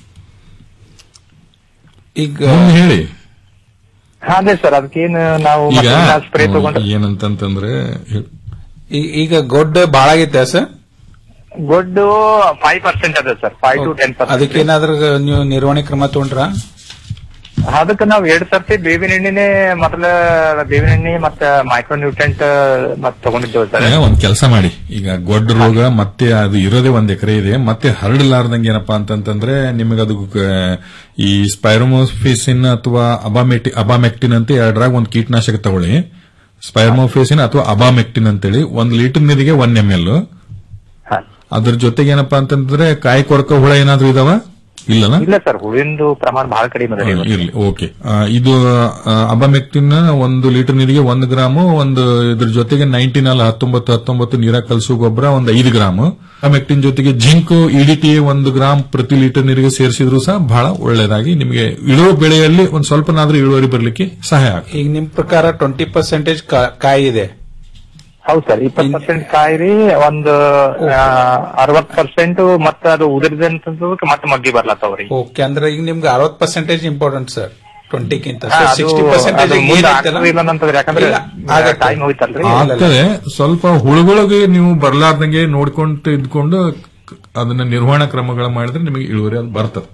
ಈಗ ಮುಂದೆ ಹೇಳಿ ಹಾ, ಅದೇ ಸರ್ ಅದಕ್ಕೇನು ನಾವು ಈಗ ಸ್ಪ್ರೇ ತಗೊಂಡ್ರೆ ಏನಂತಂತಂದ್ರೆ ಈ- ಈಗ ಗೊಡ್ಡ ಬಾಳ ಆಗೈತೆ ಸರ್ ಗೊಡ್ಡು ಫೈವ್ ಪರ್ಸೆಂಟ್ ಅದ sir five to ten percent ಅದಕ್ಕೇನಾದ್ರೂ ನೀವು ನಿರ್ವಹಣೆ ಕ್ರಮ ತಗೊಂಡ್ರ ಅದಕ್ಕೆ ನಾವು ಎರಡ್ ಸರ್ತಿ ಬೇವಿನ ಎಣ್ಣಿನೇ ಮೊದಲ ಬೇವಿನ ಎಣ್ಣೆ ಮತ್ತೆ ಮೈಕ್ರೋ ನ್ಯೂಟ್ರೆಂಟ್ ಮತ್ತೆ ತಗೊಂಡಿದ್ದೇವೆ ಸರ್ ಏ, ಒಂದ್ ಕೆಲಸ ಮಾಡಿ ಈಗ ಗೊಡ್ಡ ರೋಗ ಮತ್ತೆ ಅದು ಇರೋದೇ ಒಂದ್ ಎಕರೆ ಇದೆ ಮತ್ತೆ ಹರಡಲಾರ್ದಂಗೆ ಏನಪ್ಪಾ ಅಂತಂತಂದ್ರೆ ನಿಮಗೆ ಅದು ಕ- ಈ ಸ್ಪೈರೋಮೋಫಿಸಿನ್ ಅಥವಾ ಅಬಾಮೆಟಿ ಅಬಾಮೆಕ್ಟಿನ್ ಅಂತ ಎರಡರಾಗ ಒಂದು ಕೀಟನಾಶಕ ತಗೊಳ್ಳಿ ಸ್ಪೈರೋಮೋಫಿಸಿನ್ ಅಥವಾ ಅಬಾಮೆಕ್ಟಿನ್ ಅಂತೇಳಿ ಒಂದ್ ಲೀಟರ್ ನೀರಿಗೆ ಒನ್ ಎಂ ಎಲ್ ಅದ್ರ ಜೊತೆಗೆ ಏನಪ್ಪಾ ಅಂತಂದ್ರೆ ಕಾಯಿ ಕೊರಕ ಹುಳ ಏನಾದ್ರೂ ಇದಾವ ಇಲ್ಲಲ್ಲ ಇಲ್ಲ ಸರ್ ಹುಳಿಂದು ಪ್ರಮಾಣ ಬಹಳ ಕಡಿಮೆ ಅದ ರೀ ಆ, ಇರ್ಲಿ ಓಕೆ ಆ, ಇದು ಅಬಮೆಕ್ಟಿನ್ ಒಂದು ಲೀಟರ್ ನೀರಿಗೆ ಒಂದು ಗ್ರಾಮು ಒಂದು ಇದ್ರ ಜೊತೆಗೆ ನೈನ್ಟೀನ್ ಅಲ್ಲ ಹತ್ತೊಂಬತ್ತು ಹತ್ತೊಂಬತ್ತು ನೀರ ಕಲಸು ಗೊಬ್ಬರ ಒಂದು ಐದು ಗ್ರಾಮ್ ಅಬಮೆಕ್ಟಿನ್ ಜೊತೆಗೆ ಜಿಂಕ್ ಇಡಿಟಿ ಒಂದು ಗ್ರಾಮ್ ಪ್ರತಿ ಲೀಟರ್ ನೀರಿಗೆ ಸೇರಿಸಿದ್ರು ಸಹ ಬಹಳ ಒಳ್ಳೇದಾಗಿ ನಿಮಗೆ ಇಳುವ ಬೆಳೆಯಲ್ಲಿ ಒಂದು ಸ್ವಲ್ಪನಾದ್ರೂ ಇಳುವರಿ ಬರಲಿಕ್ಕೆ ಸಹಾಯ ಆಗ್ತದೆ ಈಗ ನಿಮ್ ಪ್ರಕಾರ ಟ್ವೆಂಟಿ ಪರ್ಸೆಂಟೇಜ್ ಕಾಯಿ ಇದೆ ಹೌದು ಸರ್ ಇಪ್ಪತ್ತು ಪರ್ಸೆಂಟ್ ಕಾಯಿ ರೀ ಒಂದು ಅರವತ್ ಪರ್ಸೆಂಟ್ ಮತ್ತ ಅದು ಉದುರಿದಂತದಕ್ಕೆ ಮತ್ತೆ ಮಗ್ಗಿ ಬರ್ಲತ್ತವ್ರಿ ಓಕೆ ಅಂದ್ರೆ ಈಗ ನಿಮ್ಗೆ ಅರವತ್ ಪರ್ಸೆಂಟೇಜ್ ಇಂಪಾರ್ಟೆಂಟ್ ಸರ್ ಟ್ವೆಂಟಿಗಿಂತ ಹಾ, ಅದು- ಸಿಕ್ಸ್ಟಿ ಪರ್ಸೆಂಟೇಜ್ ಅದು ಮುಂದೆ ಆಗ್ತದೆ ಇಲ್ಲ ಅಂತಂದ್ರೆ ಯಾಕಂದ್ರೆ ಟೈಮ್ ಹೋಯ್ತಲ್ರಿ ಆಗ್ತದೆ ಸ್ವಲ್ಪ ಹುಳುಗಳಿಗೆ ನೀವು ಬರ್ಲಾರ್ದಂಗೆ ನೋಡ್ಕೊಂಡು ಇದ್ಕೊಂಡು ಅದನ್ನ ನಿರ್ವಹಣಾ ಕ್ರಮಗಳು ಮಾಡಿದ್ರೆ ನಿಮಗೆ ಇಳುವರಿ ಅದು ಬರ್ತದೆ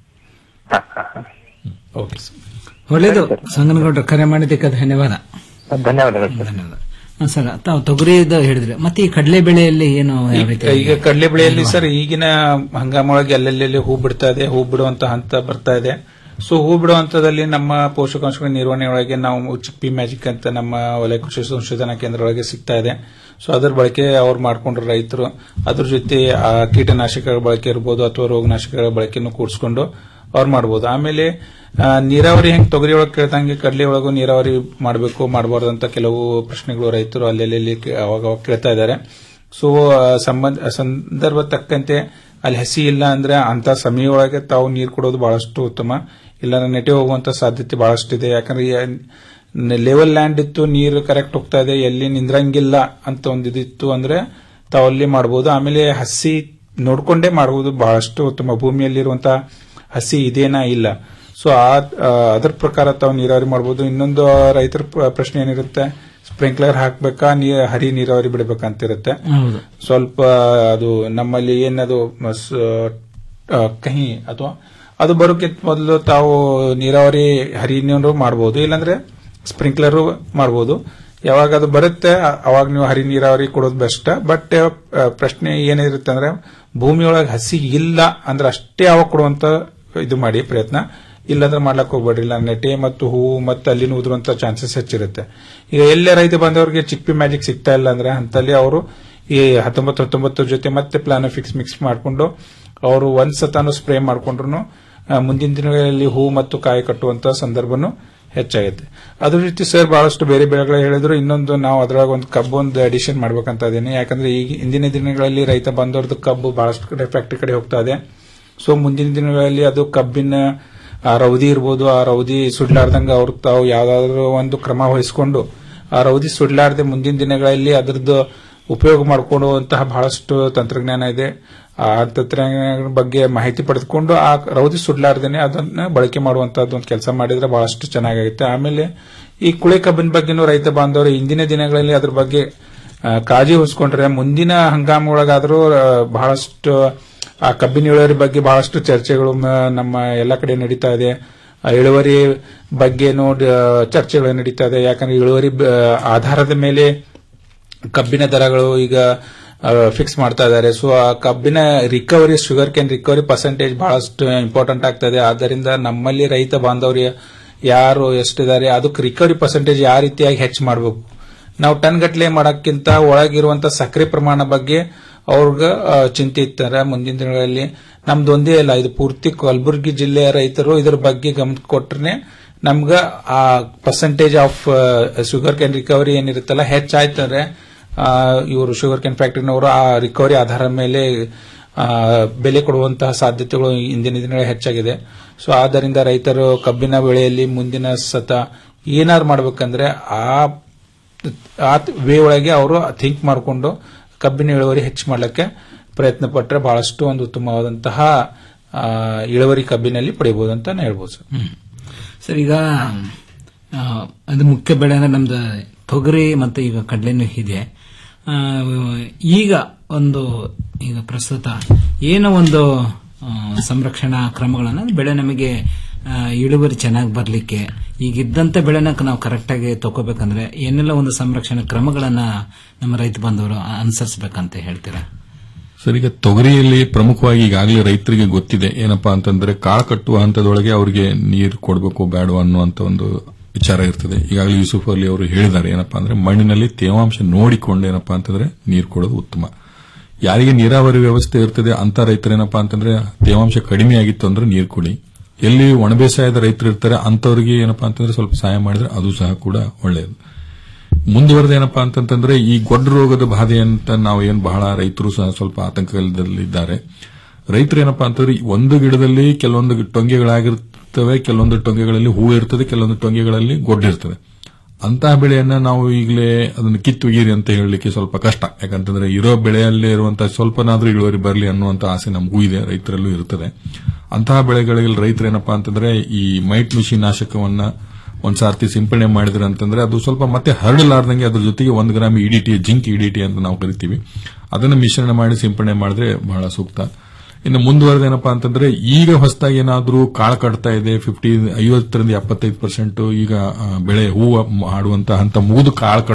ಓಕೆ ಒಳ್ಳೇದು ಸಂಗನಗೌಡ್ರ ಕರೆ ಮಾಡಿದ್ದಕ್ಕೆ ಧನ್ಯವಾದ ಧನ್ಯವಾದಗಳು ಸರ್ ಹಾ, ಸರ್ ತಾವು ತೊಗರಿದು ಹೇಳಿದ್ರೆ ಮತ್ತೆ ಈ ಕಡಲೆ ಬೆಳೆಯಲ್ಲಿ ಏನು ಯಾವ ರೀತಿ ಈಗ ಕಡಲೆ ಬೆಳೆಯಲ್ಲಿ ಸರ್ ಈಗಿನ ಹಂಗಾಮೊಳಗೆ ಅಲ್ಲೆಲ್ಲಿ ಹೂ ಬಿಡ್ತಾ ಇದೆ ಹೂ ಬಿಡುವಂತ ಹಂತ ಬರ್ತಾ ಇದೆ ಸೊ ಹೂ ಬಿಡುವ ಹಂತದಲ್ಲಿ ನಮ್ಮ ಪೋಷಕಾಂಶಗಳ ನಿರ್ವಹಣೆ ಒಳಗೆ ನಾವು ಚಿಪ್ಪಿ ಮ್ಯಾಜಿಕ್ ಅಂತ ನಮ್ಮ ವಲಯ ಕೃಷಿ ಸಂಶೋಧನಾ ಕೇಂದ್ರ ಒಳಗೆ ಸಿಗ್ತಾ ಇದೆ ಸೊ ಅದ್ರ ಬಳಕೆ ಅವ್ರು ಮಾಡ್ಕೊಂಡ್ರು ರೈತರು ಅದ್ರ ಜೊತೆ ಆ ಕೀಟನಾಶಕಗಳ ಬಳಕೆ ಇರ್ಬೋದು ಅಥವಾ ರೋಗನಾಶಕಗಳ ಬಳಕೆನೂ ಕೂಡಿಸ್ಕೊಂಡು ಅವ್ರು ಮಾಡ್ಬೋದು ಆಮೇಲೆ ಆ, ನೀರಾವರಿ ಹೆಂಗ್ ತೊಗರಿ ಒಳಗೆ ಕೇಳ್ದಂಗೆ ಕಡಲೆ ಒಳಗೂ ನೀರಾವರಿ ಮಾಡಬೇಕು ಮಾಡಬಾರ್ದು ಅಂತ ಕೆಲವು ಪ್ರಶ್ನೆಗಳು ರೈತರು ಅಲ್ಲೆಲ್ಲಿ ಅವಾಗ ಅವಾಗ ಕೇಳ್ತಾ ಇದ್ದಾರೆ ಸೊ ಸಂಬಂಧ ಸಂದರ್ಭ ತಕ್ಕಂತೆ ಅಲ್ಲಿ ಹಸಿ ಇಲ್ಲ ಅಂದ್ರೆ ಅಂತ ಸಮಯ ಒಳಗೆ ತಾವು ನೀರು ಕೊಡೋದು ಬಹಳಷ್ಟು ಉತ್ತಮ ಇಲ್ಲ ನೆಟ್ಟೆ ಹೋಗುವಂತ ಸಾಧ್ಯತೆ ಬಹಳಷ್ಟಿದೆ ಯಾಕಂದ್ರೆ ಲೆವೆಲ್ ಲ್ಯಾಂಡ್ ಇತ್ತು ನೀರು ಕರೆಕ್ಟ್ ಹೋಗ್ತಾ ಇದೆ ಎಲ್ಲಿ ನಿಂದ್ರಂಗಿಲ್ಲ ಅಂತ ಒಂದು ಇದಿತ್ತು ಅಂದ್ರೆ ತಾವು ಅಲ್ಲಿ ಮಾಡಬಹುದು ಆಮೇಲೆ ಹಸಿ ನೋಡ್ಕೊಂಡೇ ಮಾಡಬಹುದು ಬಹಳಷ್ಟು ಉತ್ತಮ ಭೂಮಿಯಲ್ಲಿರುವಂತಹ ಹಸಿ ಇದೇನಾ ಇಲ್ಲ ಸೊ ಅದರ ಪ್ರಕಾರ ತಾವು ನೀರಾವರಿ ಮಾಡಬಹುದು ಇನ್ನೊಂದು ರೈತರ ಪ್ರ- ಪ್ರಶ್ನೆ ಏನಿರುತ್ತೆ ಸ್ಪ್ರಿಂಕ್ಲರ್ ಹಾಕ್ಬೇಕಾ ನೀ ಹರಿ ನೀರಾವರಿ ಬಿಡಬೇಕಾ ಅಂತ ಇರುತ್ತೆ ಹೌದು ಸ್ವಲ್ಪ ಅದು ನಮ್ಮಲ್ಲಿ ಏನದು ಮಸ್- ಆ, ಕಹಿ ಅಥವಾ ಅದು ಬರೋಕ್ಕಿಂತ ಮೊದಲು ತಾವು ನೀರಾವರಿ ಹರಿ ನೀರು ಮಾಡಬಹುದು ಇಲ್ಲಾಂದ್ರೆ ಸ್ಪ್ರಿಂಕ್ಲರ್ ಮಾಡಬಹುದು ಯಾವಾಗ ಅದು ಬರುತ್ತೆ ಆ- ಅವಾಗ ನೀವು ಹರಿ ನೀರಾವರಿ ಕೊಡೋದು ಬೆಸ್ಟ್ ಬಟ್ ಪ್ರಶ್ನೆ ಏನಿರುತ್ತೆ ಅಂದ್ರೆ ಭೂಮಿಯೊಳಗೆ ಹಸಿ ಇಲ್ಲ ಅಂದ್ರೆ ಅಷ್ಟೇ ಅವಾಗ ಕೊಡುವಂತ ಇದು ಮಾಡಿ ಪ್ರಯತ್ನ ಇಲ್ಲಾಂದ್ರೆ ಮಾಡ್ಲಕ್ ಹೋಗ್ಬೇಡ್ರಿ ಇಲ್ಲ ನೆಟೆ ಮತ್ತು ಹೂವು ಮತ್ತು ಅಲ್ಲಿನ ಉದುರುವಂತ ಚಾನ್ಸಸ್ ಹೆಚ್ಚಿರುತ್ತೆ ಈಗ ಎಲ್ಲೇ ರೈತ ಬಂದವರಿಗೆ ಚಿಪ್ಪಿ ಮ್ಯಾಜಿಕ್ ಸಿಗ್ತಾ ಇಲ್ಲ ಅಂದ್ರೆ ಅಂತಲ್ಲಿ ಅವರು ಈ ಹತ್ತೊಂಬತ್ತು ಹತ್ತೊಂಬತ್ತು ಜೊತೆ ಮತ್ತೆ ಪ್ಲಾನ್ ಫಿಕ್ಸ್ ಮಿಕ್ಸ್ ಮಾಡಿಕೊಂಡು ಅವರು ಒಂದ್ ಸತಾನು ಸ್ಪ್ರೇ ಮಾಡ್ಕೊಂಡ್ರು ಮುಂದಿನ ದಿನಗಳಲ್ಲಿ ಹೂ ಮತ್ತು ಕಾಯಿ ಕಟ್ಟುವಂತ ಸಂದರ್ಭನು ಹೆಚ್ಚಾಗುತ್ತೆ ಅದ್ರ ರೀತಿ ಸರ್ ಬಹಳಷ್ಟು ಬೇರೆ ಬೆಳೆಗಳು ಹೇಳಿದ್ರು ಇನ್ನೊಂದು ನಾವು ಅದ್ರೊಳಗೆ ಒಂದು ಕಬ್ಬು ಒಂದು ಅಡಿಷನ್ ಮಾಡ್ಬೇಕಂತ ಇದೀನಿ ಯಾಕಂದ್ರೆ ಈಗ ಇಂದಿನ ದಿನಗಳಲ್ಲಿ ರೈತ ಬಂದವ್ರದ್ದು ಕಬ್ಬು ಬಹಳಷ್ಟು ಕಡೆ ಫ್ಯಾಕ್ಟರಿ ಕಡೆ ಹೋಗ್ತಾ ಇದೆ ಸೊ ಮುಂದಿನ ದಿನಗಳಲ್ಲಿ ಅದು ಕಬ್ಬಿನ ಆ ರೌದಿ ಇರ್ಬೋದು ಆ ರೌದಿ ಸುಡ್ಲಾರ್ದಂಗ ಅವ್ರು ತಾವು ಯಾವ್ದಾದ್ರು ಒಂದು ಕ್ರಮ ವಹಿಸಿಕೊಂಡು ಆ ರೌದಿ ಸುಡ್ಲಾರ್ದೆ ಮುಂದಿನ ದಿನಗಳಲ್ಲಿ ಅದರದ್ದು ಉಪಯೋಗ ಮಾಡಿಕೊಳ್ಳುವಂತಹ ಬಹಳಷ್ಟು ತಂತ್ರಜ್ಞಾನ ಇದೆ ಆ ತಂತ್ರಜ್ಞಾನ ಬಗ್ಗೆ ಮಾಹಿತಿ ಪಡೆದುಕೊಂಡು ಆ ರೌದಿ ಸುಡ್ಲಾರ್ದೇನೆ ಅದನ್ನ ಬಳಕೆ ಮಾಡುವಂತಹದ್ದು ಒಂದು ಕೆಲಸ ಮಾಡಿದ್ರೆ ಬಹಳಷ್ಟು ಚೆನ್ನಾಗಿರುತ್ತೆ ಆಮೇಲೆ ಈ ಕುಳೆ ಕಬ್ಬಿನ ಬಗ್ಗೆನೂ ರೈತ ಬಾಂಧವರು ಇಂದಿನ ದಿನಗಳಲ್ಲಿ ಅದ್ರ ಬಗ್ಗೆ ಆ, ಕಾಳಜಿ ವಹಿಸ್ಕೊಂಡ್ರೆ ಮುಂದಿನ ಹಂಗಾಮೊಳಗಾದ್ರೂ ಆ, ಬಹಳಷ್ಟು ಆ ಕಬ್ಬಿನ ಇಳುವರಿ ಬಗ್ಗೆ ಬಹಳಷ್ಟು ಚರ್ಚೆಗಳು ಮ- ನಮ್ಮ ಎಲ್ಲ ಕಡೆ ನಡೀತಾ ಇದೆ ಆ ಇಳುವರಿ ಬಗ್ಗೆನೂ ಡ- ಚರ್ಚೆಗಳು ನಡೀತಾ ಇದೆ ಯಾಕಂದ್ರೆ ಇಳುವರಿ ಬ- ಆಧಾರದ ಮೇಲೆ ಕಬ್ಬಿನ ದರಗಳು ಈಗ ಫಿಕ್ಸ್ ಮಾಡ್ತಾ ಇದ್ದಾರೆ ಸೊ ಆ ಕಬ್ಬಿನ recovery sugarcane recovery percentage ಬಹಳಷ್ಟು ಇಂಪಾರ್ಟೆಂಟ್ ಆಗ್ತದೆ ಆದ್ದರಿಂದ ನಮ್ಮಲ್ಲಿ ರೈತ ಬಾಂಧವರು ಯಾರು ಎಷ್ಟಿದ್ದಾರೆ ಅದಕ್ಕೆ ರಿಕವರಿ ಪರ್ಸೆಂಟೇಜ್ ಯಾವ ರೀತಿಯಾಗಿ ಹೆಚ್ಚು ಮಾಡಬೇಕು ನಾವು ಟನ್ ಗಟ್ಟಲೆ ಮಾಡಕ್ಕಿಂತ ಒಳಗಿರುವಂತ ಸಕ್ಕರೆ ಪ್ರಮಾಣ ಬಗ್ಗೆ ಅವ್ರಿಗೆ ಆ, ಚಿಂತೆ ಇರ್ತಾರೆ ಮುಂದಿನ ದಿನಗಳಲ್ಲಿ ನಮ್ದು ಒಂದೇ ಅಲ್ಲ ಇದು ಪೂರ್ತಿ ಕಲಬುರಗಿ ಜಿಲ್ಲೆಯ ರೈತರು ಇದ್ರ ಬಗ್ಗೆ ಗಮನ ಕೊಟ್ರೆ ನಮ್ಗ ಆ percentage of sugarcane recovery ಏನಿರುತ್ತಲ್ಲ ಹೆಚ್ಚಾಯ್ತಂದ್ರೆ ಇವರು ಶುಗರ್ ಕ್ಯಾನ್ ಫ್ಯಾಕ್ಟರಿನವರು ಆ ರಿಕವರಿ ಆಧಾರದ ಮೇಲೆ ಆ, ಬೆಲೆ ಕೊಡುವಂತಹ ಸಾಧ್ಯತೆಗಳು ಇಂದಿನ ದಿನಗಳಲ್ಲಿ ಹೆಚ್ಚಾಗಿದೆ ಸೊ ಆದ್ದರಿಂದ ರೈತರು ಕಬ್ಬಿನ ಬೆಳೆಯಲ್ಲಿ ಮುಂದಿನ ಸತ ಏನಾದ್ರು ಮಾಡ್ಬೇಕಂದ್ರೆ ಆ ಆ ವೇ ಒಳಗೆ ಅವರು ಥಿಂಕ್ ಮಾಡಿಕೊಂಡು ಕಬ್ಬಿನ ಇಳುವರಿ ಹೆಚ್ಚು ಮಾಡಲಿಕ್ಕೆ ಪ್ರಯತ್ನ ಪಟ್ಟರೆ ಬಹಳಷ್ಟು ಒಂದು ಉತ್ತಮವಾದಂತಹ ಆ, ಇಳುವರಿ ಕಬ್ಬಿನಲ್ಲಿ ಪಡಿಬಹುದು ಅಂತ ನಾನು ಹೇಳ್ಬೋದು ಸರ್ ಸರ್ ಈಗ ಆ, ಅದು ಮುಖ್ಯ ಬೆಳೆ ಅಂದ್ರೆ ನಮ್ದು ತೊಗರಿ ಮತ್ತೆ ಈಗ ಕಡಲೆನೂ ಇದೆ ಆ, ಈಗ ಒಂದು ಈಗ ಪ್ರಸ್ತುತ ಏನೋ ಒಂದು ಆ, ಸಂರಕ್ಷಣಾ ಕ್ರಮಗಳನ್ನ ಬೆಳೆ ನಮಗೆ ಆ, ಇಳುವರಿ ಚೆನ್ನಾಗಿ ಬರಲಿಕ್ಕೆ ಈಗ ಇದ್ದಂತ ಬೆಳೆನ ನಾವು ಕರೆಕ್ಟಾಗಿ ತಗೋಬೇಕಂದ್ರೆ ಏನೆಲ್ಲ ಒಂದು ಸಂರಕ್ಷಣಾ ಕ್ರಮಗಳನ್ನ ನಮ್ಮ ರೈತ ಬಾಂಧವರು ಅನುಸರಿಸಬೇಕಂತ ಹೇಳ್ತೀರಾ ಸರ್ ಈಗ ತೊಗರಿಯಲ್ಲಿ ಪ್ರಮುಖವಾಗಿ ಈಗಾಗಲೇ ರೈತರಿಗೆ ಗೊತ್ತಿದೆ ಏನಪ್ಪಾ ಅಂತಂದ್ರೆ ಕಾಳು ಕಟ್ಟುವ ಹಂತದೊಳಗೆ ಅವರಿಗೆ ನೀರು ಕೊಡಬೇಕು ಬೇಡವಾ ಅನ್ನುವಂತ ಒಂದು ವಿಚಾರ ಇರ್ತದೆ ಈಗಾಗಲೇ ಯೂಸುಫ್ ಅಲಿ ಅವರು ಹೇಳಿದ್ದಾರೆ ಏನಪ್ಪಾ ಅಂದ್ರೆ ಮಣ್ಣಿನಲ್ಲಿ ತೇವಾಂಶ ನೋಡಿಕೊಂಡು ಏನಪ್ಪಾ ಅಂತಂದ್ರೆ ನೀರು ಕೊಡೋದು ಉತ್ತಮ ಯಾರಿಗೆ ನೀರಾವರಿ ವ್ಯವಸ್ಥೆ ಇರ್ತದೆ ಅಂತ ರೈತರೇನಪ್ಪಾ ಅಂತಂದ್ರೆ ತೇವಾಂಶ ಕಡಿಮೆ ಆಗಿತ್ತು ಅಂದ್ರೆ ನೀರು ಕೊಡಿ ಎಲ್ಲಿ ಒಣಬೇಸಾಯದ ರೈತರು ಇರ್ತಾರೆ ಅಂತವರಿಗೆ ಏನಪ್ಪಾ ಅಂತಂದ್ರೆ ಸ್ವಲ್ಪ ಸಹಾಯ ಮಾಡಿದ್ರೆ ಅದು ಸಹ ಕೂಡ ಒಳ್ಳೆಯದು ಮುಂದುವರೆದ ಏನಪ್ಪಾ ಅಂತಂತಂದ್ರೆ ಈ ಗೊಡ್ಡ ರೋಗದ ಬಾಧೆ ಅಂತ ನಾವು ಏನ್ ಬಹಳ ರೈತರು ಸಹ ಸ್ವಲ್ಪ ಆತಂಕದಲ್ಲಿದ್ದಾರೆ ರೈತರು ಏನಪ್ಪಾ ಅಂತಂದ್ರೆ ಒಂದು ಗಿಡದಲ್ಲಿ ಕೆಲವೊಂದು ಟೊಂಗೆಗಳಾಗಿರ್ತವೆ ಕೆಲವೊಂದು ಟೊಂಗೆಗಳಲ್ಲಿ ಹೂ ಇರ್ತದೆ ಕೆಲವೊಂದು ಟೊಂಗೆಗಳಲ್ಲಿ ಗೊಡ್ಡಿರ್ತದೆ ಅಂತಹ ಬೆಳೆಯನ್ನ ನಾವು ಈಗಲೇ ಅದನ್ನು ಕಿತ್ತುಗೀರಿ ಅಂತ ಹೇಳಲಿಕ್ಕೆ ಸ್ವಲ್ಪ ಕಷ್ಟ ಯಾಕಂತಂದ್ರೆ ಇರೋ ಬೆಳೆಯಲ್ಲೇ ಇರುವಂತಹ ಸ್ವಲ್ಪನಾದ್ರೂ ಇಳುವರಿ ಬರಲಿ ಅನ್ನುವಂತ ಆಸೆ ನಮಗೂ ಇದೆ ರೈತರಲ್ಲೂ ಇರ್ತದೆ ಅಂತಹ ಬೆಳೆಗಳಲ್ಲಿ ರೈತರು ಏನಪ್ಪಾ ಅಂತಂದ್ರೆ ಈ ಮೈಟ್ ಮಿಷಿ ನಾಶಕವನ್ನ ಒಂದ್ ಸಾರ್ತಿ ಸಿಂಪಡಣೆ ಮಾಡಿದ್ರೆ ಅಂತಂದ್ರೆ ಅದು ಸ್ವಲ್ಪ ಮತ್ತೆ ಹರಡಲಾರ್ದಂಗೆ ಅದ್ರ ಜೊತೆಗೆ ಒಂದು ಗ್ರಾಮ್ ಇಡಿಟಿ ಜಿಂಕ್ ಇಡಿಟಿ ಅಂತ ನಾವು ಕರಿತೀವಿ ಅದನ್ನು ಮಿಶ್ರಣ ಮಾಡಿ ಸಿಂಪಡಣೆ ಮಾಡಿದ್ರೆ ಬಹಳ ಸೂಕ್ತ ಇನ್ನು ಮುಂದುವರೆದೇನಪ್ಪಾ ಅಂತಂದ್ರೆ ಈಗ ಹೊಸದಾಗಿ ಏನಾದ್ರೂ ಕಾಳು ಕಟ್ತಾ ಇದೆ ಫಿಫ್ಟಿ ಐವತ್ತರಿಂದ ಎಪ್ಪತ್ತೈದು ಪರ್ಸೆಂಟ್ ಈಗ ಆ, ಬೆಳೆ ಹೂವು ಮಾಡುವಂತ ಹಂತ ಮುಗಿದು ಕಾಳು